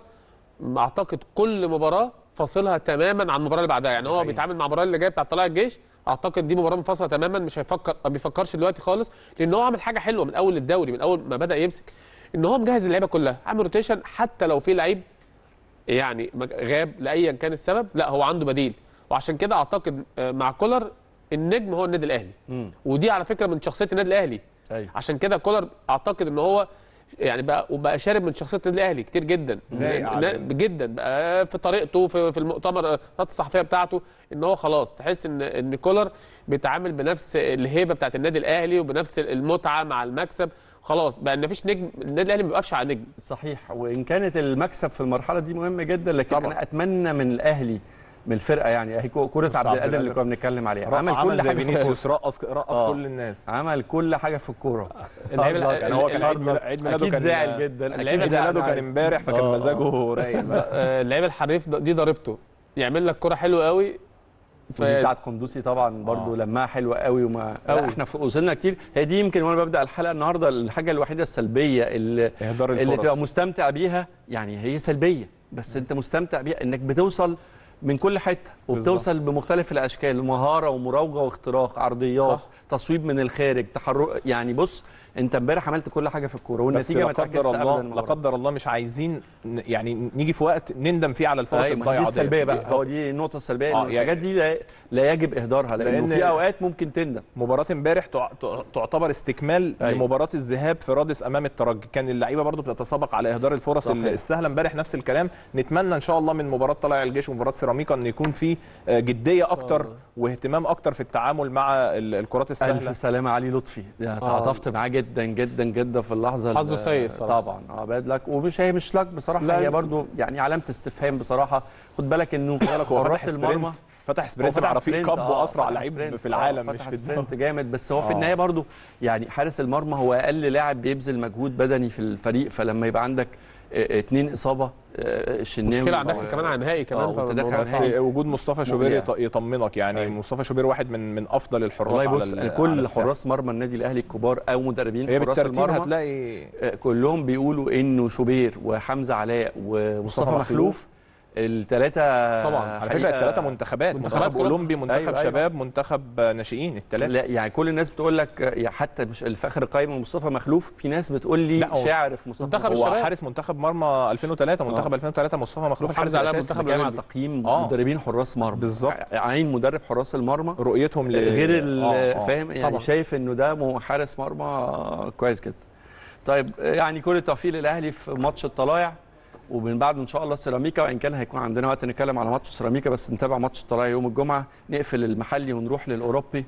Speaker 3: اعتقد كل مباراه فاصلها تماما عن المباراه اللي بعدها يعني هو
Speaker 1: حقيقي.
Speaker 3: بيتعامل مع المباراه اللي جايه بتاعه طلائع الجيش اعتقد دي مباراه منفصله تماما مش هيفكر ما بيفكرش دلوقتي خالص لان هو عمل حاجه حلوه من اول الدوري من اول ما بدا يمسك ان هو مجهز اللعيبه كلها عامل روتيشن حتى لو في لعيب يعني مج- غاب لايا كان السبب لا هو عنده بديل وعشان كده اعتقد آه، مع كولر النجم هو النادي الاهلي
Speaker 1: مم.
Speaker 3: ودي على فكره من شخصيه النادي الاهلي
Speaker 1: ايوه
Speaker 3: عشان كده كولر اعتقد ان هو يعني بقى وبقى شارب من شخصيه النادي الاهلي كتير جدا
Speaker 2: لايق
Speaker 3: لا-
Speaker 2: عليه.
Speaker 3: جدا بقى في طريقته في, في المؤتمر الصحفيه بتاعته ان هو خلاص تحس ان ان كولر بيتعامل بنفس الهيبه بتاعت النادي الاهلي وبنفس المتعه مع المكسب خلاص بقى ان مفيش نجم النادي الاهلي ما بيوقفش على نجم
Speaker 1: صحيح وان كانت المكسب في المرحله دي مهم جدا لكن
Speaker 3: طبعا.
Speaker 1: انا اتمنى من الاهلي من الفرقه يعني اهي كو- كره
Speaker 2: بص
Speaker 1: عبد
Speaker 2: عبد
Speaker 1: القادر اللي
Speaker 2: القادر.
Speaker 1: كنا بنتكلم عليها
Speaker 2: عمل
Speaker 1: عمل كل
Speaker 2: زي
Speaker 1: حاجه في الكورة.
Speaker 2: فينيسيوس رقص رقص
Speaker 1: آه.
Speaker 2: كل الناس
Speaker 1: عمل كل حاجه في الكوره
Speaker 3: اللعيبة-
Speaker 1: الله،
Speaker 2: يعني هو كان عيد ميلا- عيد ميلاده
Speaker 1: اكيد
Speaker 2: كان
Speaker 1: زعل جدا
Speaker 3: اللعيبة
Speaker 1: اكيد
Speaker 2: عيد
Speaker 1: زعل
Speaker 2: ميلاده كان
Speaker 1: معايا.
Speaker 2: امبارح فكان
Speaker 1: آه،
Speaker 2: مزاجه رايق بقى.
Speaker 3: آه، اللعيبه الحريف ده- دي ضربته يعمل لك كره حلوه قوي ف...
Speaker 1: ودي بتاعت قندوسي طبعا برضو
Speaker 2: آه.
Speaker 1: لمها حلوه قوي وما
Speaker 3: أوي.
Speaker 1: لا احنا ف- وصلنا كتير هي دي يمكن وانا ببدا الحلقه النهارده الحاجه الوحيده السلبيه اللي
Speaker 2: اهدار
Speaker 1: اللي تبقى
Speaker 2: الفرص
Speaker 1: مستمتع بيها يعني هي سلبيه بس انت مستمتع بيها انك بتوصل من كل حته وبتوصل بمختلف الاشكال مهاره ومراوغه واختراق عرضيات
Speaker 3: صح.
Speaker 1: تصويب من الخارج تحرك يعني بص انت امبارح عملت كل حاجه في الكوره
Speaker 2: بس
Speaker 1: والنتيجه
Speaker 2: لا
Speaker 1: ما
Speaker 2: قدر
Speaker 1: تعكسش
Speaker 2: الله
Speaker 1: ابدا
Speaker 2: لا
Speaker 1: المباراة.
Speaker 2: قدر الله مش عايزين ن- يعني نيجي في وقت نندم فيه على الفرص
Speaker 1: أيوة، ما هي
Speaker 2: الضايعه
Speaker 1: دي
Speaker 2: ديت.
Speaker 1: السلبيه بقى
Speaker 2: بالظبط.
Speaker 1: هو دي النقطه السلبيه
Speaker 2: آه،
Speaker 1: إن
Speaker 2: يعني-
Speaker 1: الحاجات دي لا, لا يجب اهدارها لانه
Speaker 2: لأن-
Speaker 1: في اوقات ممكن تندم
Speaker 2: مباراة امبارح تع- تع- تعتبر استكمال
Speaker 1: أيوة.
Speaker 2: لمباراة الذهاب في رادس امام الترجي، كان اللعيبه برضو بتتسابق على اهدار الفرص
Speaker 1: صحيح.
Speaker 2: ال- السهله امبارح نفس الكلام، نتمنى ان شاء الله من مباراة طلائع الجيش ومباراة سيراميكا ان يكون في آه، جديه اكتر
Speaker 3: الله.
Speaker 2: واهتمام اكتر في التعامل مع ال- الكرات السهله.
Speaker 1: الف سلامه علي لطفي ده تعاطفت معاه جدا جدا جدا في اللحظه
Speaker 3: حظه
Speaker 1: ال-
Speaker 3: سيء الصراحة.
Speaker 1: طبعا اه باد لك ومش هي مش لك بصراحه
Speaker 3: لا،
Speaker 1: هي برضو يعني علامه استفهام بصراحه خد بالك انه
Speaker 2: هو فتح
Speaker 1: حراس المرمى
Speaker 2: سبرنت فتح
Speaker 1: هو
Speaker 2: سبرنت مع رفيق
Speaker 1: سبرنت،
Speaker 2: كاب
Speaker 1: آه،
Speaker 2: واسرع
Speaker 1: فتح
Speaker 2: لعيب
Speaker 1: سبرنت،
Speaker 2: في
Speaker 1: آه،
Speaker 2: العالم مش
Speaker 1: فتح
Speaker 2: في
Speaker 1: سبرنت
Speaker 2: الدوري.
Speaker 1: جامد بس هو في
Speaker 2: آه.
Speaker 1: النهايه برضو يعني حارس المرمى هو اقل لاعب بيبذل مجهود بدني في الفريق فلما يبقى عندك آه، اتنين اصابه آه، الشناوي
Speaker 3: مشكله عندك
Speaker 1: و-
Speaker 3: كمان على نهائي كمان
Speaker 1: آه، وأنت داخل
Speaker 3: فالموضوع
Speaker 1: على
Speaker 2: بس
Speaker 3: صعب.
Speaker 1: نهائي.
Speaker 2: وجود مصطفى شوبير
Speaker 1: مقلق.
Speaker 2: يط- يطمنك يعني
Speaker 1: أيوة.
Speaker 2: مصطفى شوبير واحد من من افضل الحراس
Speaker 1: والله
Speaker 2: على
Speaker 1: بص
Speaker 2: ال- على
Speaker 1: كل
Speaker 2: الساحة.
Speaker 1: حراس مرمى النادي الاهلي الكبار او مدربين
Speaker 2: هي
Speaker 1: حراس
Speaker 2: بالترتيب
Speaker 1: المرمى
Speaker 2: هتلاقي
Speaker 1: آه، كلهم بيقولوا انه شوبير وحمزه علاء ومصطفى
Speaker 2: مصطفى
Speaker 1: مخلوف
Speaker 2: مخلوف.
Speaker 1: الثلاثه
Speaker 3: طبعا.
Speaker 2: على فكره الثلاثه منتخبات
Speaker 3: منتخبات
Speaker 2: منتخب
Speaker 3: كلها.
Speaker 2: اولمبي منتخب
Speaker 1: أيوة، أيوة.
Speaker 2: شباب منتخب ناشئين الثلاثه
Speaker 1: لا يعني كل الناس بتقول لك آه، يعني حتى مش في اخر القائمه مصطفى مخلوف في ناس بتقول لي
Speaker 2: لا، هو-
Speaker 1: شاعر في مصطفى
Speaker 3: منتخب
Speaker 1: مخلوف.
Speaker 2: هو
Speaker 3: الشباب.
Speaker 2: حارس منتخب مرمى 2003 منتخب
Speaker 1: آه.
Speaker 2: 2003 مصطفى مخلوف
Speaker 3: حارس
Speaker 2: حارس
Speaker 3: على
Speaker 2: الاساسي
Speaker 3: منتخب
Speaker 1: جامعه
Speaker 3: الأولمبي.
Speaker 1: تقييم
Speaker 2: آه.
Speaker 1: مدربين حراس مرمى
Speaker 2: بالظبط.
Speaker 1: عين مدرب حراس المرمى
Speaker 2: رؤيتهم ل...
Speaker 1: غير ال-
Speaker 2: آه، آه.
Speaker 1: فاهم يعني
Speaker 3: طبعا.
Speaker 1: شايف انه ده مو- حارس مرمى آه، كويس جدا طيب آه، يعني كل التوفيق للاهلي في ماتش الطلايع ومن بعده ان شاء الله سيراميكا وان كان هيكون عندنا وقت نتكلم على ماتش سيراميكا بس نتابع ماتش الطلايع يوم الجمعه نقفل المحلي ونروح للاوروبي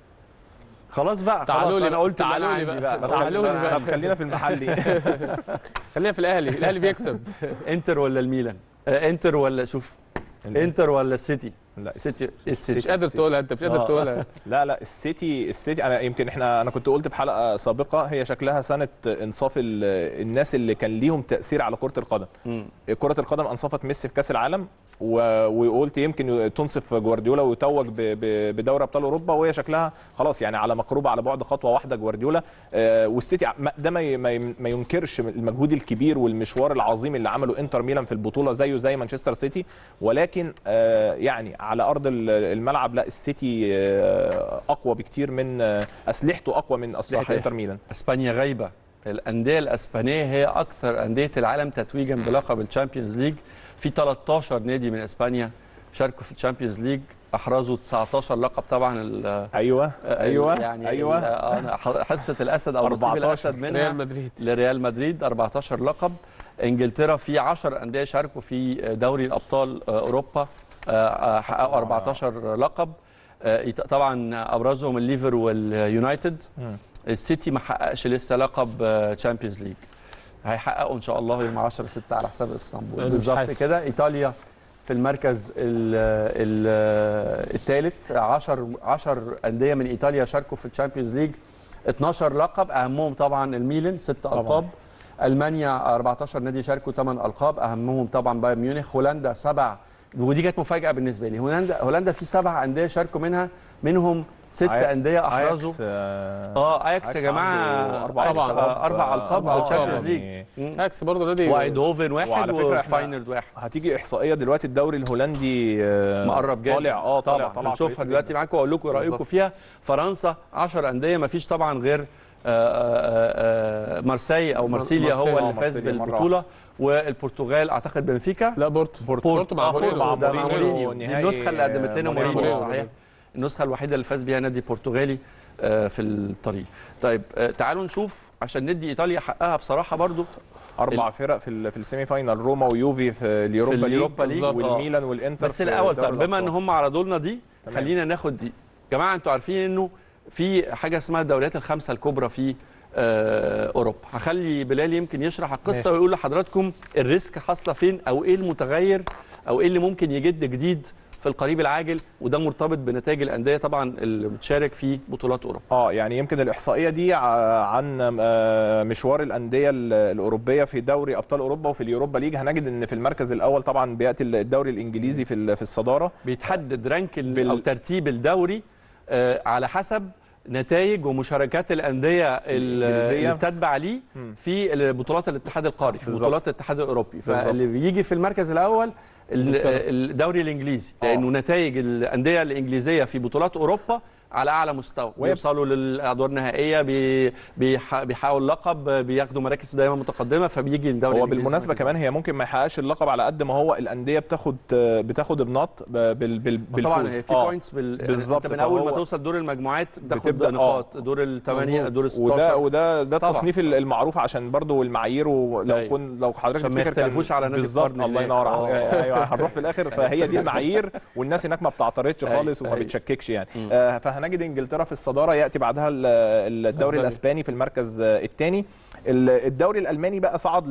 Speaker 1: خلاص بقى
Speaker 3: تعالوا
Speaker 1: خلاص
Speaker 3: لي
Speaker 1: انا
Speaker 3: بقى،
Speaker 1: قلت اللي أنا
Speaker 3: تعالوا لي
Speaker 1: عندي
Speaker 3: بقى.
Speaker 2: ما
Speaker 3: تعالوا لي
Speaker 2: تخلينا-
Speaker 3: بقى.
Speaker 2: ما تخلينا في المحلي
Speaker 3: خلينا في الاهلي الاهلي بيكسب
Speaker 1: انتر ولا الميلان آه، انتر ولا شوف انتر ولا السيتي
Speaker 2: لا
Speaker 1: السيتي
Speaker 3: مش
Speaker 1: السيتي
Speaker 3: قادر تقولها انت مش قادر
Speaker 1: آه.
Speaker 3: تقولها
Speaker 2: لا لا السيتي السيتي انا يمكن احنا انا كنت قلت في حلقه سابقه هي شكلها سنه انصاف ال- الناس اللي كان ليهم تاثير على كره القدم
Speaker 1: مم.
Speaker 2: كره القدم انصفت ميسي في كاس العالم و- وقلت يمكن تنصف جوارديولا ويتوج ب- ب- بدوري ابطال اوروبا وهي شكلها خلاص يعني على مقربه على بعد خطوه واحده جوارديولا آه، والسيتي ع- ما- ده ما ي- ما ي- ما ينكرش المجهود الكبير والمشوار العظيم اللي عمله انتر ميلان في البطوله زيه زي مانشستر سيتي ولكن آه، يعني على ارض ال- الملعب لا السيتي آه، اقوى بكتير من آه، اسلحته اقوى من اسلحه
Speaker 1: صحيح.
Speaker 2: انتر ميلان
Speaker 1: اسبانيا غايبه الانديه الاسبانيه هي اكثر انديه العالم تتويجا بلقب الشامبيونز ليج في 13 نادي من اسبانيا شاركوا في الشامبيونز ليج احرزوا 19 لقب طبعا ال-
Speaker 2: ايوه ايوه
Speaker 1: يعني
Speaker 2: ايوه
Speaker 1: ال- أنا ح- حصه الاسد او نصيب
Speaker 2: 14
Speaker 1: الاسد منها
Speaker 3: ريال مدريد
Speaker 1: لريال مدريد 14 لقب انجلترا في 10 انديه شاركوا في دوري الابطال اوروبا آه، آه، حققوا 14 لقب آه، إيط- طبعا ابرزهم الليفر واليونايتد
Speaker 2: مم.
Speaker 1: السيتي ما حققش لسه لقب تشامبيونز ليج هيحققوا ان شاء الله يوم 10 6 على حساب اسطنبول
Speaker 3: أنا مش
Speaker 1: بالظبط
Speaker 3: حاسس.
Speaker 1: كده ايطاليا في المركز الثالث 10 10 انديه من ايطاليا شاركوا في الشامبيونز ليج 12 لقب اهمهم طبعا الميلان ست
Speaker 2: طبعاً.
Speaker 1: القاب المانيا 14 نادي شاركوا 8 القاب اهمهم طبعا بايرن ميونخ هولندا سبع ودي كانت مفاجاه بالنسبه لي هولندا هولندا في سبع انديه شاركوا منها منهم ست
Speaker 2: أي-
Speaker 1: انديه احرزوا
Speaker 2: اياكس آه،
Speaker 1: اه اياكس يا
Speaker 2: أياكس
Speaker 1: جماعه
Speaker 2: عنده أربع
Speaker 1: أياكس،
Speaker 3: ألقاب.
Speaker 1: آه، اربع القاب
Speaker 3: أربع
Speaker 1: بالتشامبيونز
Speaker 3: ألقاب.
Speaker 1: ليج
Speaker 2: يعني
Speaker 3: اكس برضه نادي
Speaker 1: وايدهوفن واحد
Speaker 2: وعلى فكرة إحنا-
Speaker 1: وفاينرد واحد
Speaker 2: هتيجي احصائيه دلوقتي الدوري الهولندي آه،
Speaker 1: مقرب جدا
Speaker 2: طالع اه طالع طالع
Speaker 1: هنشوفها
Speaker 2: كويس
Speaker 1: دلوقتي
Speaker 2: جداً.
Speaker 1: معاكم واقول لكم رايكم
Speaker 2: بالظبط.
Speaker 1: فيها فرنسا 10 انديه ما فيش طبعا غير آه، آه، آه، مارسي او مارسيليا هو
Speaker 3: مارسيليا،
Speaker 1: اللي
Speaker 2: آه،
Speaker 1: فاز
Speaker 2: مارسيليا مرة
Speaker 1: بالبطوله والبرتغال اعتقد بنفيكا
Speaker 3: لا بورتو
Speaker 1: بورتو
Speaker 3: مع
Speaker 1: آه،
Speaker 3: مورينيو.
Speaker 1: مع
Speaker 2: مع
Speaker 1: مورينيو
Speaker 2: مورينيو،
Speaker 1: دي
Speaker 2: نهائي،
Speaker 1: النسخه اللي قدمت لنا
Speaker 2: مورينيو.
Speaker 1: مورينيو
Speaker 3: مورينيو.
Speaker 1: صحيح النسخه الوحيده اللي فاز بيها نادي برتغالي آه، في الطريق طيب آه، تعالوا نشوف عشان ندي ايطاليا حقها بصراحه برضو
Speaker 2: اربع فرق في ال- في السيمي فاينال روما ويوفي في اليوروبا ليج
Speaker 1: اليوروبا ليج، آه.
Speaker 2: والميلان والانتر
Speaker 1: بس
Speaker 2: في
Speaker 1: الاول
Speaker 2: دوري
Speaker 1: طب بما ان
Speaker 2: الأبطال.
Speaker 1: هم على دولنا دي
Speaker 2: تمام.
Speaker 1: خلينا ناخد دي جماعه انتوا عارفين انه في حاجه اسمها الدوريات الخمسه الكبرى في آه، اوروبا هخلي بلال يمكن يشرح القصه
Speaker 2: ماشي.
Speaker 1: ويقول لحضراتكم الريسك حاصله فين او ايه المتغير او ايه اللي ممكن يجد جديد في القريب العاجل وده مرتبط بنتائج الانديه طبعا اللي بتشارك في بطولات اوروبا
Speaker 2: اه يعني يمكن الاحصائيه دي ع- عن آه، مشوار الانديه ال- الاوروبيه في دوري ابطال اوروبا وفي اليوروبا ليج هنجد ان في المركز الاول طبعا بياتي الدوري الانجليزي في ال- في الصداره
Speaker 1: بيتحدد رانك ال-
Speaker 2: بال-
Speaker 1: او ترتيب الدوري آه، على حسب نتائج ومشاركات الانديه ال-
Speaker 2: الإنجليزية.
Speaker 1: اللي بتتبع ليه
Speaker 2: مم.
Speaker 1: في بطولات الاتحاد القاري في
Speaker 2: بالظبط.
Speaker 1: بطولات الاتحاد الاوروبي
Speaker 2: بالظبط.
Speaker 1: فاللي بيجي في المركز الاول ال-
Speaker 3: إنجلترا.
Speaker 1: الدوري الانجليزي
Speaker 2: آه.
Speaker 1: لانه نتائج الانديه الانجليزيه في بطولات اوروبا على اعلى مستوى
Speaker 2: وهي-
Speaker 1: بيوصلوا للادوار النهائيه بي بيح- بيحاولوا لقب بياخدوا مراكز دايما متقدمه فبيجي الدوري
Speaker 2: هو
Speaker 1: الإنجليزي
Speaker 2: بالمناسبه
Speaker 1: مركز
Speaker 2: كمان هي ممكن ما يحققش اللقب على قد ما هو الانديه بتاخد آه، بتاخد بنقط ب- بال بال بالفوز
Speaker 1: طبعا هي في
Speaker 2: آه.
Speaker 1: بوينتس بال...
Speaker 2: بالظبط،
Speaker 1: انت من اول ما
Speaker 2: فهو
Speaker 1: توصل دور المجموعات بتاخد
Speaker 2: بتبدأ-
Speaker 1: نقاط دور الثمانيه
Speaker 3: مظبوط.
Speaker 1: دور ال 16
Speaker 2: وده وده ده
Speaker 1: طبعاً.
Speaker 2: التصنيف ال- المعروف عشان برضو المعايير ولو
Speaker 1: أيوة.
Speaker 2: كن لو حضرتك
Speaker 1: عشان ما
Speaker 2: تفتكر كان
Speaker 1: يختلفوش على نادي
Speaker 2: بالظبط
Speaker 1: القرن
Speaker 2: الله
Speaker 1: هناك.
Speaker 2: ينور
Speaker 1: آه.
Speaker 2: عليك ايوه هنروح في الاخر فهي دي المعايير والناس هناك ما بتعترضش
Speaker 1: أيوة.
Speaker 2: خالص وما
Speaker 1: أيوة.
Speaker 2: بتشككش يعني
Speaker 1: مم.
Speaker 2: آه فهنجد انجلترا في الصداره ياتي بعدها ال- الدوري
Speaker 3: أسبانيا.
Speaker 2: الاسباني في المركز آه، الثاني الدوري الالماني بقى صعد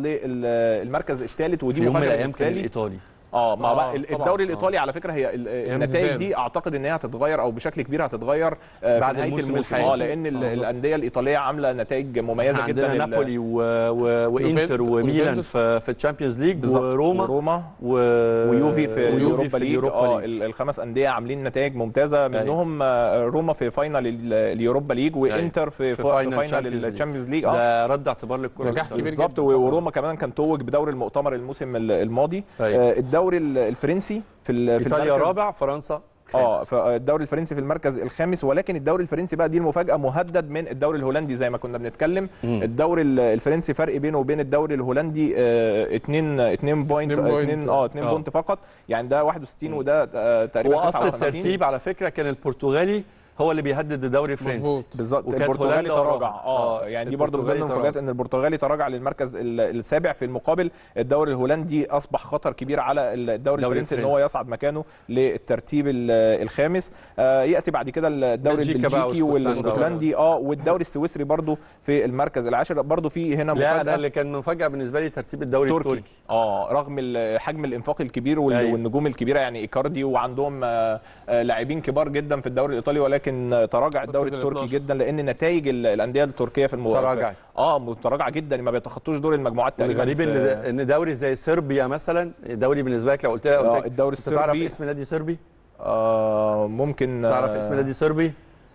Speaker 2: للمركز الثالث ودي
Speaker 1: في يوم من
Speaker 2: مفاجاه
Speaker 1: الايام
Speaker 2: بالنسبه
Speaker 1: كان
Speaker 2: لي
Speaker 1: الايطالي
Speaker 2: اه ما
Speaker 3: آه،
Speaker 2: بقى ال-
Speaker 3: طبعاً.
Speaker 2: الدوري
Speaker 3: آه.
Speaker 2: الايطالي على فكره هي ال-
Speaker 3: أيام
Speaker 2: النتائج
Speaker 3: زيدان.
Speaker 2: دي اعتقد ان هي هتتغير او بشكل كبير هتتغير آه،
Speaker 1: بعد
Speaker 2: في نهايه
Speaker 1: الموسم
Speaker 2: الموسم
Speaker 1: الحالي.
Speaker 2: اه لان ال-
Speaker 1: بالظبط.
Speaker 2: الانديه الايطاليه عامله نتائج مميزه
Speaker 1: إحنا
Speaker 2: جدا
Speaker 1: عندنا
Speaker 2: ال-
Speaker 1: نابولي و... و... وانتر
Speaker 3: يوفنتوس-
Speaker 1: وميلان
Speaker 3: ويوفنتوس.
Speaker 1: في في الشامبيونز ليج
Speaker 2: بالظبط
Speaker 1: وروما
Speaker 2: وروما
Speaker 1: و...
Speaker 2: ويوفي في
Speaker 1: ويوفي
Speaker 2: اليوروبا
Speaker 1: في
Speaker 2: ليج
Speaker 1: اليوروبا
Speaker 2: اه
Speaker 1: ليج.
Speaker 2: ال- الخمس انديه عاملين نتائج ممتازه منهم آه، روما في فاينل ال- اليوروبا ليج وانتر في
Speaker 1: في
Speaker 2: في
Speaker 1: فاينل
Speaker 2: فاينل
Speaker 1: تشامبيونز ليج.
Speaker 2: الشامبيونز ليج اه
Speaker 1: ده رد اعتبار للكره
Speaker 3: نجاح
Speaker 1: الإيطالية.
Speaker 3: كبير
Speaker 2: بالظبط
Speaker 3: جدا.
Speaker 2: وروما كمان كان توج بدوري المؤتمر الموسم ال- الماضي
Speaker 1: أيوة.
Speaker 2: آه، الدوري ال- الفرنسي في ال- في
Speaker 1: ايطاليا
Speaker 2: المركز
Speaker 1: رابع فرنسا
Speaker 2: اه
Speaker 1: خامس.
Speaker 2: فالدوري الفرنسي في المركز الخامس ولكن الدوري الفرنسي بقى دي المفاجاه مهدد من الدوري الهولندي زي ما كنا بنتكلم
Speaker 1: مم.
Speaker 2: الدوري ال- الفرنسي فرق بينه وبين الدوري الهولندي 2 2 بوينت
Speaker 3: اتنين بوينت.
Speaker 2: 2 اه 2
Speaker 1: آه.
Speaker 2: بوينت فقط يعني ده 61 وده آه،
Speaker 1: هو
Speaker 2: تقريبا
Speaker 1: اصل
Speaker 2: 59
Speaker 1: الترتيب على فكره كان البرتغالي هو اللي بيهدد الدوري الفرنسي
Speaker 3: مظبوط.
Speaker 2: بالظبط
Speaker 1: وكانت
Speaker 2: البرتغالي
Speaker 1: هولندا
Speaker 2: تراجع
Speaker 1: ورابعة.
Speaker 2: اه
Speaker 1: آه،
Speaker 2: يعني دي برضه من ضمن
Speaker 1: البرتغالي
Speaker 2: المفاجات
Speaker 1: تراجع.
Speaker 2: ان البرتغالي تراجع للمركز ال- السابع في المقابل الدوري الهولندي اصبح خطر كبير على الدوري
Speaker 1: الدوري
Speaker 2: الفرنسي ان هو
Speaker 1: الفرنسي.
Speaker 2: يصعد مكانه للترتيب ال- الخامس آه ياتي بعد كده الدوري
Speaker 1: بلجيكا بقى
Speaker 2: البلجيكي
Speaker 1: واسكتلندا.
Speaker 2: والاسكتلندي اه والدوري السويسري برضه في المركز العاشر برضه في هنا
Speaker 1: لا ده
Speaker 2: مفاجاه
Speaker 1: اللي كان مفاجاه بالنسبه لي ترتيب الدوري
Speaker 2: تركي.
Speaker 1: التركي
Speaker 2: اه رغم ال- حجم الانفاق الكبير وال-
Speaker 1: أيوة.
Speaker 2: والنجوم الكبيره يعني ايكاردي وعندهم آه، آه، لاعبين كبار جدا في الدوري الايطالي ولكن آه، تراجع الدوري
Speaker 3: مركز ال
Speaker 2: التركي
Speaker 3: 12.
Speaker 2: جدا لان نتائج ال- الانديه التركيه في المو...
Speaker 1: تراجعت.
Speaker 2: اه متراجعه جدا ما بيتخطوش دور المجموعات تقريبا
Speaker 1: الغريب
Speaker 2: في-
Speaker 1: ان ان دوري زي صربيا مثلا دوري بالنسبه لك لو قلت لك
Speaker 2: آه،
Speaker 1: قلت لك
Speaker 2: الدوري
Speaker 1: انت تعرف
Speaker 2: الصربي
Speaker 1: اسم نادي صربي
Speaker 2: آه ممكن
Speaker 1: تعرف
Speaker 2: آه،
Speaker 1: اسم نادي صربي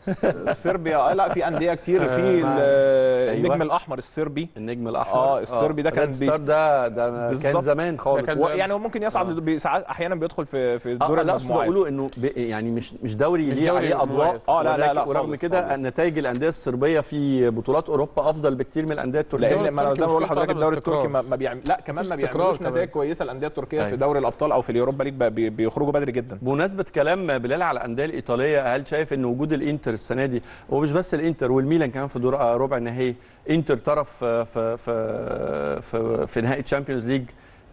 Speaker 2: صربيا آه لا في انديه كتير في
Speaker 1: آه،
Speaker 2: ال-
Speaker 1: أيوة.
Speaker 2: النجم الاحمر الصربي
Speaker 1: النجم الاحمر
Speaker 2: آه، الصربي ده كان
Speaker 1: ريد ستار ده ده كان
Speaker 2: بالظبط.
Speaker 1: زمان خالص
Speaker 3: كان
Speaker 2: و- يعني هو ممكن يصعد بي- ساعات احيانا بيدخل في في دور
Speaker 1: اه لا اقصد
Speaker 2: المجموعات
Speaker 1: اقوله انه ب- يعني مش مش دوري
Speaker 3: مش
Speaker 1: ليه
Speaker 3: دوري
Speaker 1: عليه اضواء
Speaker 3: مميز.
Speaker 2: آه، لا، لا، لا،
Speaker 1: ولكن- ورغم
Speaker 2: خالص،
Speaker 1: كده
Speaker 2: خالص.
Speaker 1: نتائج الانديه الصربيه في بطولات اوروبا افضل بكتير من الانديه التركيه
Speaker 2: لان
Speaker 3: الدوري
Speaker 2: ما انا
Speaker 3: التركي
Speaker 2: زي ما بقول
Speaker 3: مشكلته
Speaker 2: لحضرتك
Speaker 3: عدم
Speaker 2: الدوري التركي
Speaker 3: الاستقرار.
Speaker 2: ما ما بيعمل لا كمان ما
Speaker 3: مفيش
Speaker 2: بيعملوش
Speaker 3: استقرار
Speaker 2: نتائج
Speaker 3: كمان.
Speaker 2: كويسه الانديه التركيه
Speaker 1: أيوة.
Speaker 2: في دوري الابطال او في اليوروبا ليج بي- بيخرجوا بدري جدا
Speaker 1: بمناسبه كلام بلال على الانديه الايطاليه هل شايف ان وجود الانتر السنه دي ومش بس الانتر والميلان كمان في دور ربع النهائي انتر طرف في في في في, في نهائي تشامبيونز ليج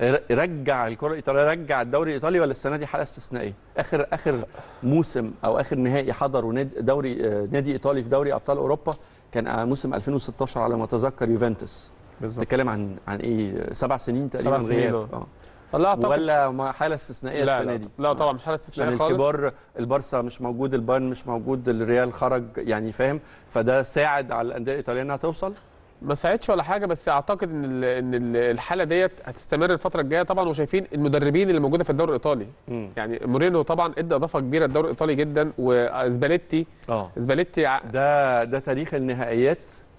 Speaker 1: رجع الكره الايطاليه رجع الدوري الايطالي ولا السنه دي حاله استثنائيه اخر اخر موسم او اخر نهائي حضروا نادي دوري آه، نادي ايطالي في دوري ابطال اوروبا كان آه، موسم 2016 على ما اتذكر يوفنتوس
Speaker 2: بالظبط
Speaker 1: بتتكلم عن عن ايه سبع سنين تقريبا
Speaker 3: سبع سنين،
Speaker 1: غياب
Speaker 3: آه.
Speaker 1: اه
Speaker 3: لا اعتقد
Speaker 1: ولا ما- حاله استثنائيه
Speaker 3: لا
Speaker 1: السنه
Speaker 3: لا,
Speaker 1: دي
Speaker 3: لا طبعا مش حاله
Speaker 1: عشان
Speaker 3: استثنائيه خالص
Speaker 1: الكبار البارسا مش موجود البايرن مش موجود الريال خرج يعني فاهم فده ساعد على الانديه الايطاليه انها توصل
Speaker 3: ما ساعدش ولا حاجه بس اعتقد ان ال ان ال الحاله ديت هتستمر الفتره الجايه طبعا وشايفين المدربين اللي موجوده في الدوري الايطالي يعني مورينو طبعا ادى اضافه كبيره للدوري الايطالي جدا واسباليتي
Speaker 1: اه
Speaker 3: اسباليتي ع-
Speaker 1: ده ده تاريخ النهائيات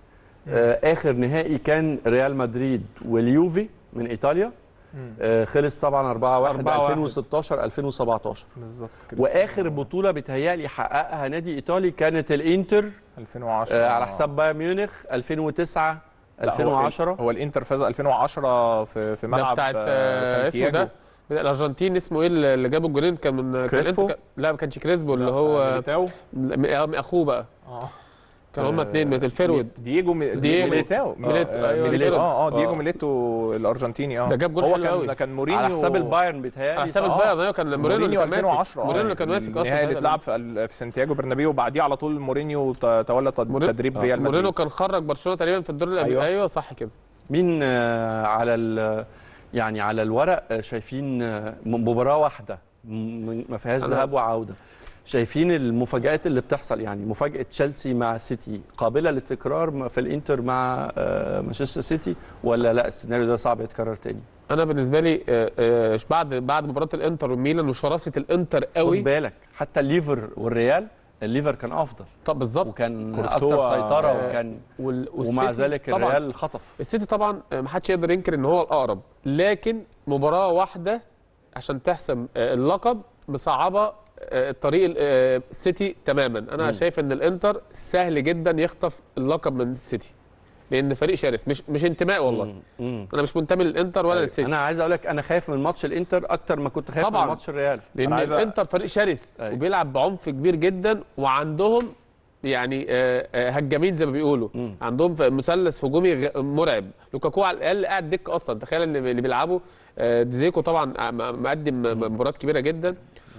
Speaker 1: آه اخر نهائي كان ريال مدريد واليوفي من ايطاليا آه خلص طبعا 4 1
Speaker 3: 4-1.
Speaker 1: 2016 2017
Speaker 2: بالظبط
Speaker 1: واخر بطوله بيتهيألي حققها نادي ايطالي كانت الانتر
Speaker 2: 2010
Speaker 1: آه على حساب بايرن ميونخ 2009
Speaker 2: لا، هو
Speaker 1: 2010
Speaker 2: هو الانتر فاز 2010 في في
Speaker 3: ده
Speaker 2: ملعب
Speaker 3: بتاعت
Speaker 2: آه،
Speaker 3: آه، اسمه
Speaker 2: سانتياجو
Speaker 3: ده الارجنتين اسمه ايه اللي جابوا الجولين كان من كان
Speaker 1: كريسبو؟
Speaker 3: إنتر- لا ما كانش كريسبو اللي
Speaker 2: لا،
Speaker 3: هو
Speaker 2: ميليتاو
Speaker 3: م- آه، اخوه بقى
Speaker 2: اه
Speaker 3: كان هما
Speaker 1: آه،
Speaker 3: اثنين الفيرود
Speaker 2: دييجو مي-
Speaker 3: دييجو.
Speaker 2: ميليتاو
Speaker 3: ميليتو،
Speaker 2: آه،
Speaker 3: أيوة،
Speaker 2: ميليتو
Speaker 3: ميليتو.
Speaker 2: اه اه دييجو
Speaker 3: آه.
Speaker 2: ميليتو الارجنتيني اه
Speaker 3: ده جاب جول
Speaker 2: هو
Speaker 3: حلو
Speaker 2: كان
Speaker 3: قوي.
Speaker 2: ده كان مورينيو
Speaker 1: على حساب البايرن بيتهيألي
Speaker 3: على حساب
Speaker 1: صح؟
Speaker 3: البايرن ايوه كان مورينو اللي كان ماسك
Speaker 2: 2010
Speaker 3: مورينو اللي كان ماسك اصلا
Speaker 2: النهائي اللي
Speaker 3: ساعتها.
Speaker 2: اتلعب في ال- في سانتياجو برنابيو وبعديه على طول مورينيو ت- تولى تد-
Speaker 3: موري-
Speaker 2: تدريب
Speaker 1: آه.
Speaker 2: ريال مدريد
Speaker 3: مورينو كان خرج برشلونه تقريبا في الدور اللي
Speaker 2: أيوة.
Speaker 3: ايوه ايوه صح كده
Speaker 1: مين آه، على ال- يعني على الورق آه، شايفين آه، مباراة واحدة م- ما فيهاش
Speaker 3: أنا-
Speaker 1: ذهاب وعودة شايفين المفاجآت اللي بتحصل يعني مفاجأة تشيلسي مع سيتي قابلة للتكرار م- في الانتر مع آه، مانشستر سيتي ولا لا السيناريو ده صعب يتكرر تاني
Speaker 3: انا بالنسبه لي آه، آه، بعد بعد مباراه الانتر والميلان وشراسه الانتر
Speaker 1: خد
Speaker 3: قوي
Speaker 1: بالك حتى الليفر والريال الليفر كان افضل
Speaker 3: طب بالظبط
Speaker 1: وكان
Speaker 2: كورتوا،
Speaker 1: اكتر سيطرة
Speaker 2: آه،
Speaker 1: وكان
Speaker 3: وال-
Speaker 1: ومع
Speaker 3: والسيتي
Speaker 1: ذلك
Speaker 3: طبعاً
Speaker 1: الريال خطف
Speaker 3: السيتي طبعا آه، ما حدش يقدر ينكر ان هو الاقرب لكن مباراه واحده عشان تحسم آه، اللقب مصعبه آه، الطريق ال- آه، السيتي تماما انا
Speaker 1: مم.
Speaker 3: شايف ان الانتر سهل جدا يخطف اللقب من السيتي لان فريق شرس مش مش انتماء والله
Speaker 1: مم. مم.
Speaker 3: انا مش منتمي للانتر ولا
Speaker 1: أيوة.
Speaker 3: للسيتي
Speaker 1: انا عايز اقول لك انا خايف من ماتش الانتر اكتر ما كنت خايف
Speaker 3: طبعاً.
Speaker 1: من ماتش الريال
Speaker 3: لان
Speaker 2: أنا عايز أ-
Speaker 3: الانتر فريق شرس
Speaker 1: أيوة.
Speaker 3: وبيلعب بعنف كبير جدا وعندهم يعني آه، آه، هجامين زي ما بيقولوا
Speaker 1: مم.
Speaker 3: عندهم ف- مثلث هجومي غ- مرعب لوكاكو على الاقل قاعد دك اصلا تخيل ان اللي بيلعبوا آه، ديزيكو طبعا آه، م- مقدم م- مباريات كبيره جدا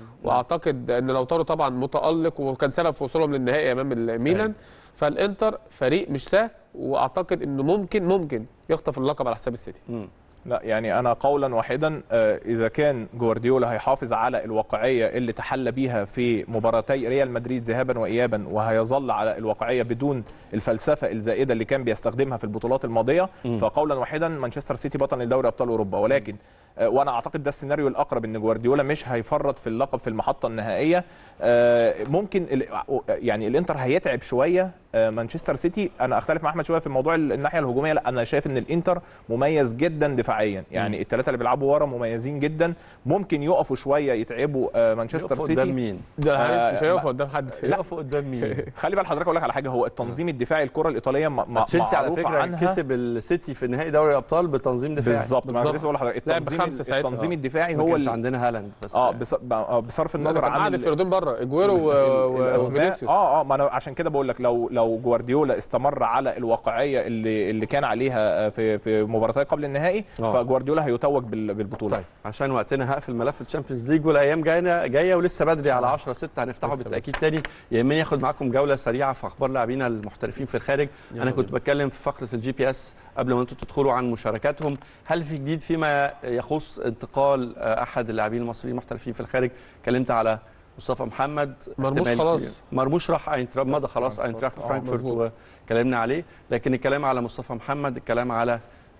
Speaker 3: واعتقد ان لوتارو طبعا متالق وكان سبب في وصولهم للنهائي امام الميلان
Speaker 1: أيوة.
Speaker 3: فالانتر فريق مش سهل واعتقد انه ممكن ممكن يخطف اللقب على حساب السيتي
Speaker 1: مم.
Speaker 2: لا يعني انا قولا واحدا آه، اذا كان جوارديولا هيحافظ على الواقعيه اللي تحلى بيها في مباراتي ريال مدريد ذهابا وايابا وهيظل على الواقعيه بدون الفلسفه الزائده اللي كان بيستخدمها في البطولات الماضيه
Speaker 1: مم.
Speaker 2: فقولا واحدا مانشستر سيتي بطل لدوري ابطال اوروبا ولكن آه، وانا اعتقد ده السيناريو الاقرب ان جوارديولا مش هيفرط في اللقب في المحطه النهائيه آه، ممكن ال- يعني الانتر هيتعب شويه آه، مانشستر سيتي انا اختلف مع احمد شويه في موضوع ال- الناحيه الهجوميه لا انا شايف ان الانتر مميز جدا دفاعيا يعني الثلاثه اللي بيلعبوا ورا مميزين جدا ممكن يقفوا شويه يتعبوا آه، مانشستر
Speaker 1: يقفوا قدام
Speaker 2: سيتي
Speaker 1: مين؟
Speaker 3: ده
Speaker 2: آه،
Speaker 3: مش هيقف
Speaker 2: ما-
Speaker 3: قدام حد
Speaker 1: يقفوا قدام مين؟
Speaker 2: خلي بال حضرتك اقول لك على حاجه هو التنظيم الدفاعي الكره الايطاليه م- م-
Speaker 1: تشيلسي على
Speaker 2: معروف
Speaker 1: فكره
Speaker 2: عنها
Speaker 1: كسب السيتي في نهائي دوري الابطال بتنظيم دفاعي
Speaker 2: بالظبط ما انا
Speaker 3: بالظبط.
Speaker 2: لسه بقول لحضرتك
Speaker 3: لعب
Speaker 2: التنظيم
Speaker 3: خمسة ساعتها.
Speaker 2: التنظيم
Speaker 3: آه.
Speaker 2: الدفاعي
Speaker 1: ما
Speaker 2: هو
Speaker 1: كانش
Speaker 2: ال-
Speaker 1: عندنا هالاند بس
Speaker 2: اه بص- آه، بصرف النظر
Speaker 3: كان
Speaker 2: عن
Speaker 3: قاعد
Speaker 2: ال-
Speaker 3: الفريقين بره اجويرو و- و-
Speaker 2: الاسماء
Speaker 3: وفينيسيوس
Speaker 2: اه اه ما انا عشان كده بقول لك لو لو جوارديولا استمر على الواقعيه اللي اللي كان عليها آه، في في مباراتي قبل النهائي
Speaker 1: آه.
Speaker 2: فجوارديولا هيتوج بال- بالبطوله
Speaker 1: طيب عشان وقتنا هقفل ملف الشامبيونز ليج والايام جايه جايه ولسه بدري على 10 6 هنفتحه
Speaker 3: لسه
Speaker 1: بالتاكيد تاني يهمني اخد معاكم جوله سريعه في اخبار لاعبينا المحترفين في الخارج انا كنت بتكلم في فقره الجي بي اس قبل ما انتم تدخلوا عن مشاركاتهم هل في جديد فيما يخص انتقال آه، احد اللاعبين المصريين المحترفين في الخارج اتكلمت على مصطفى محمد
Speaker 3: مرموش
Speaker 1: احتمال
Speaker 3: خلاص.
Speaker 1: كبير. مرموش راح اينتراخت مضى خلاص اينتراخت
Speaker 3: آه،
Speaker 1: فرانكفورت
Speaker 3: مظبوط.
Speaker 1: وكلمنا عليه لكن الكلام على مصطفى محمد الكلام على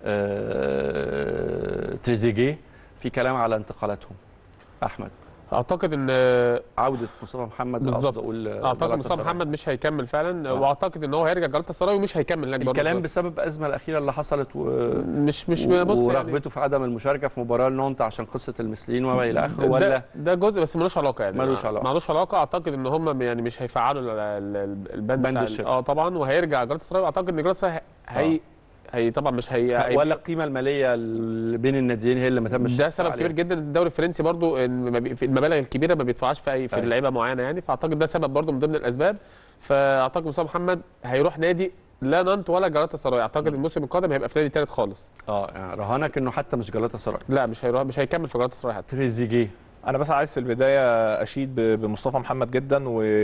Speaker 1: آه، تريزيجيه في كلام على انتقالاتهم احمد
Speaker 3: اعتقد ان
Speaker 1: عوده مصطفى محمد
Speaker 3: بالظبط
Speaker 1: أقصد أقول
Speaker 3: اعتقد
Speaker 1: جلاتا
Speaker 3: مصطفى
Speaker 1: سراي.
Speaker 3: محمد مش هيكمل فعلا
Speaker 1: آه.
Speaker 3: واعتقد ان هو هيرجع جلاتا سراي ومش هيكمل هناك برضه
Speaker 1: الكلام
Speaker 3: دلوقتي.
Speaker 1: بسبب الازمه الاخيره اللي حصلت و...
Speaker 3: مش مش بص يعني
Speaker 1: ورغبته في عدم المشاركه في مباراه نونت عشان قصه المثليين وما الى اخره
Speaker 3: ده-
Speaker 1: ولا
Speaker 3: ده جزء بس ملوش علاقه يعني
Speaker 1: ملوش علاقة.
Speaker 3: ملوش علاقه اعتقد ان هم يعني مش هيفعلوا ال- ال- ال- البند
Speaker 1: بند
Speaker 3: بتاع ال-
Speaker 1: الشراء.
Speaker 3: اه طبعا وهيرجع جلاتا سراي واعتقد ان جلاتا سراي هي هي طبعا مش هي هي-
Speaker 1: ولا القيمه الماليه اللي بين الناديين هي اللي ما تمش
Speaker 3: ده سبب
Speaker 1: عليها.
Speaker 3: كبير جدا الدوري الفرنسي برضو ان ما بي- في المبالغ الكبيره ما بيدفعوش في اي في
Speaker 1: أيوة.
Speaker 3: لعيبه معينه يعني فاعتقد ده سبب برضو من ضمن الاسباب فاعتقد مصطفى محمد هيروح نادي لا نانت ولا جلاتا سراي اعتقد الموسم القادم هيبقى في نادي ثالث خالص
Speaker 1: اه يعني رهانك انه حتى مش جلاتا سراي
Speaker 3: لا مش هيروح مش هيكمل في جلاتا سراي حتى
Speaker 1: تريزيجيه
Speaker 2: انا بس عايز في البدايه اشيد ب- بمصطفى محمد جدا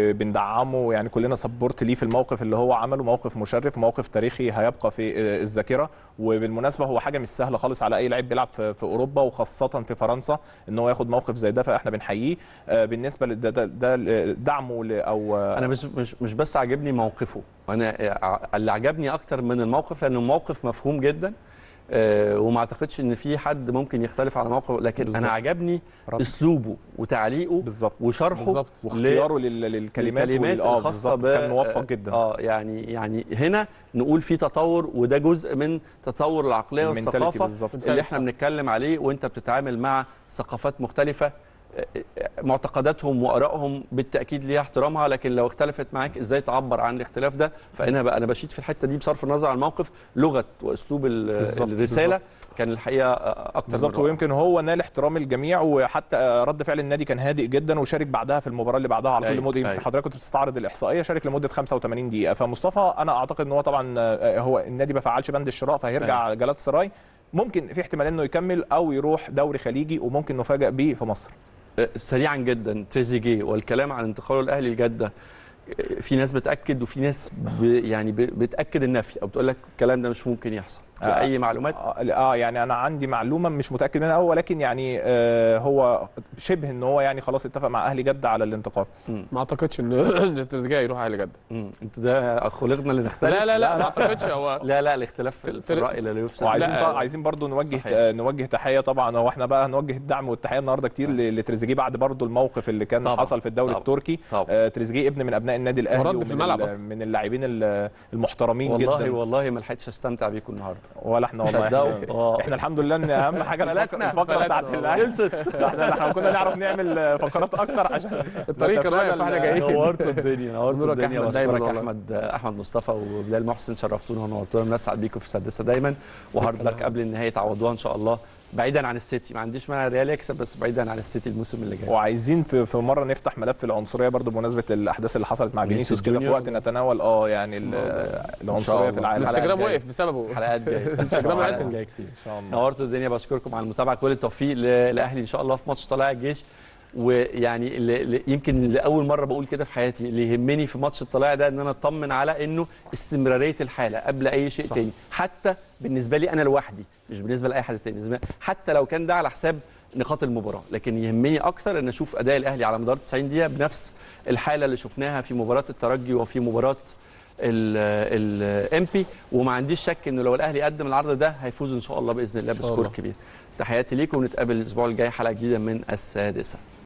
Speaker 2: وبندعمه يعني كلنا سبورت ليه في الموقف اللي هو عمله موقف مشرف موقف تاريخي هيبقى في الذاكره وبالمناسبه هو حاجه مش سهله خالص على اي لعيب بيلعب في في اوروبا وخاصه في فرنسا ان هو ياخد موقف زي ده فاحنا بنحييه آه، بالنسبه لده ده, ده دعمه ل- او
Speaker 1: انا مش مش مش بس عاجبني موقفه انا ع- اللي عجبني اكتر من الموقف لانه موقف مفهوم جدا آه، وما اعتقدش ان في حد ممكن يختلف على موقف لكن
Speaker 2: بالظبط.
Speaker 1: انا عجبني
Speaker 2: رد.
Speaker 1: اسلوبه وتعليقه
Speaker 2: بالظبط
Speaker 1: وشرحه
Speaker 3: بالظبط.
Speaker 2: واختياره لل- للكلمات
Speaker 1: الكلمات
Speaker 2: وال- آه،
Speaker 1: الخاصه
Speaker 2: بالظبط. كان موفق جدا
Speaker 1: اه يعني يعني هنا نقول في تطور وده جزء من تطور العقليه
Speaker 2: المنتاليتي
Speaker 1: والثقافه
Speaker 2: بالظبط.
Speaker 1: اللي احنا بنتكلم عليه وانت بتتعامل مع ثقافات مختلفه آه، آه، معتقداتهم وارائهم بالتاكيد ليها احترامها لكن لو اختلفت معاك ازاي تعبر عن الاختلاف ده فانا بقى انا بشيد في الحته دي بصرف النظر عن الموقف لغه واسلوب ال-
Speaker 2: بالظبط،
Speaker 1: الرساله كان الحقيقه آه، اكتر من
Speaker 2: بالظبط
Speaker 1: رائع.
Speaker 2: ويمكن هو نال احترام الجميع وحتى آه، رد فعل النادي كان هادئ جدا وشارك بعدها في المباراه اللي بعدها على طول
Speaker 1: أيوة،
Speaker 2: لمده يمكن
Speaker 1: أيوة.
Speaker 2: حضرتك كنت بتستعرض الاحصائيه شارك لمده 85 دقيقه فمصطفى انا اعتقد ان هو طبعا آه، هو النادي ما فعلش بند الشراء فهيرجع جلات سراي ممكن في احتمال انه يكمل او يروح دوري خليجي وممكن نفاجئ بيه في مصر
Speaker 1: سريعا جدا تريزيجيه والكلام عن انتقاله الاهلي لجده في ناس بتاكد وفي ناس ب يعني ب- بتاكد النفي او بتقول لك الكلام ده مش ممكن يحصل في
Speaker 2: آه.
Speaker 1: اي معلومات
Speaker 2: اه آه، يعني انا عندي معلومه مش متاكد منها قوي ولكن يعني آه هو شبه ان هو يعني خلاص اتفق مع اهلي جده على الانتقال
Speaker 3: ما اعتقدش ان ان تريزيجيه يروح اهلي جده
Speaker 1: مم. انت ده خلقنا اللي نختلف
Speaker 3: لا لا لا ما اعتقدش هو
Speaker 1: لا لا الاختلاف في, في
Speaker 3: تر-
Speaker 1: الراي لا يفسد
Speaker 2: وعايزين
Speaker 3: لا،
Speaker 2: طا... عايزين برضو نوجه
Speaker 1: صحيح.
Speaker 2: آه، نوجه تحيه طبعا هو احنا بقى هنوجه الدعم والتحيه النهارده كتير ل- لتريزيجيه بعد برضو الموقف اللي كان
Speaker 1: طبعاً،
Speaker 2: حصل في الدوري
Speaker 1: طبعاً،
Speaker 2: التركي
Speaker 1: طبعاً.
Speaker 2: آه، تريزيجيه ابن من ابناء النادي الاهلي
Speaker 3: ورد في
Speaker 2: ومن
Speaker 3: الملعب
Speaker 2: ال-
Speaker 3: أصلاً.
Speaker 2: من اللاعبين ال- المحترمين
Speaker 1: والله
Speaker 2: جدا
Speaker 1: والله ما لحقتش استمتع بيكم النهارده
Speaker 2: ولا احنا والله
Speaker 1: صدقوا.
Speaker 2: احنا,
Speaker 1: آه.
Speaker 2: احنا الحمد لله ان اهم حاجه الفقره,
Speaker 1: فلتنا،
Speaker 2: الفقرة
Speaker 3: فلتنا
Speaker 2: بتاعت
Speaker 3: والله.
Speaker 2: الاهلي
Speaker 1: خلصت
Speaker 2: احنا احنا كنا نعرف نعمل فقرات اكتر عشان
Speaker 3: الطريق كان واقف
Speaker 2: نتفادى
Speaker 3: واحنا
Speaker 2: ال-
Speaker 3: جايين
Speaker 1: نورتوا الدنيا نورتوا
Speaker 3: نورك
Speaker 1: الدنيا
Speaker 3: أحمد دايماً
Speaker 1: بشكرك
Speaker 3: والله.
Speaker 1: احمد احمد مصطفى وبلال محسن شرفتونا ونورتونا بنسعد بيكم في السادسه دايما وهارد لك قبل النهائي تعوضوها ان شاء الله بعيدا عن السيتي ما عنديش مانع الريال يكسب بس بعيدا عن السيتي الموسم اللي جاي
Speaker 2: وعايزين في, في مره نفتح ملف العنصريه برضو بمناسبه الاحداث اللي حصلت مع
Speaker 1: فينيسيوس
Speaker 2: فينيسيوس كده في
Speaker 1: جونيور.
Speaker 2: وقت نتناول اه يعني ال- العنصريه
Speaker 1: الله.
Speaker 2: في العالم
Speaker 3: الانستجرام
Speaker 1: الجاية.
Speaker 3: وقف بسببه
Speaker 1: حلقات جايه
Speaker 3: الانستجرام
Speaker 1: حلقات
Speaker 3: عطل.
Speaker 1: جايه كتير
Speaker 2: ان شاء الله
Speaker 1: نورتوا الدنيا بشكركم على المتابعه كل التوفيق للاهلي ان شاء الله في ماتش طلائع الجيش ويعني اللي اللي- يمكن لاول مره بقول كده في حياتي اللي يهمني في ماتش الطلائع ده ان انا اطمن على انه استمراريه الحاله قبل اي شيء
Speaker 3: صح.
Speaker 1: تاني حتى بالنسبه لي انا لوحدي مش بالنسبه لاي حد تاني بالنسبة- حتى لو كان ده على حساب نقاط المباراه لكن يهمني اكتر ان اشوف اداء الاهلي على مدار 90 دقيقه بنفس الحاله اللي شفناها في مباراه الترجي وفي مباراه الامبي وما عنديش شك انه لو الاهلي قدم العرض ده هيفوز ان شاء الله باذن الله
Speaker 3: شاء
Speaker 1: بسكور
Speaker 3: الله.
Speaker 1: كبير تحياتي ليكم ونتقابل الاسبوع الجاي حلقه جديده من السادسه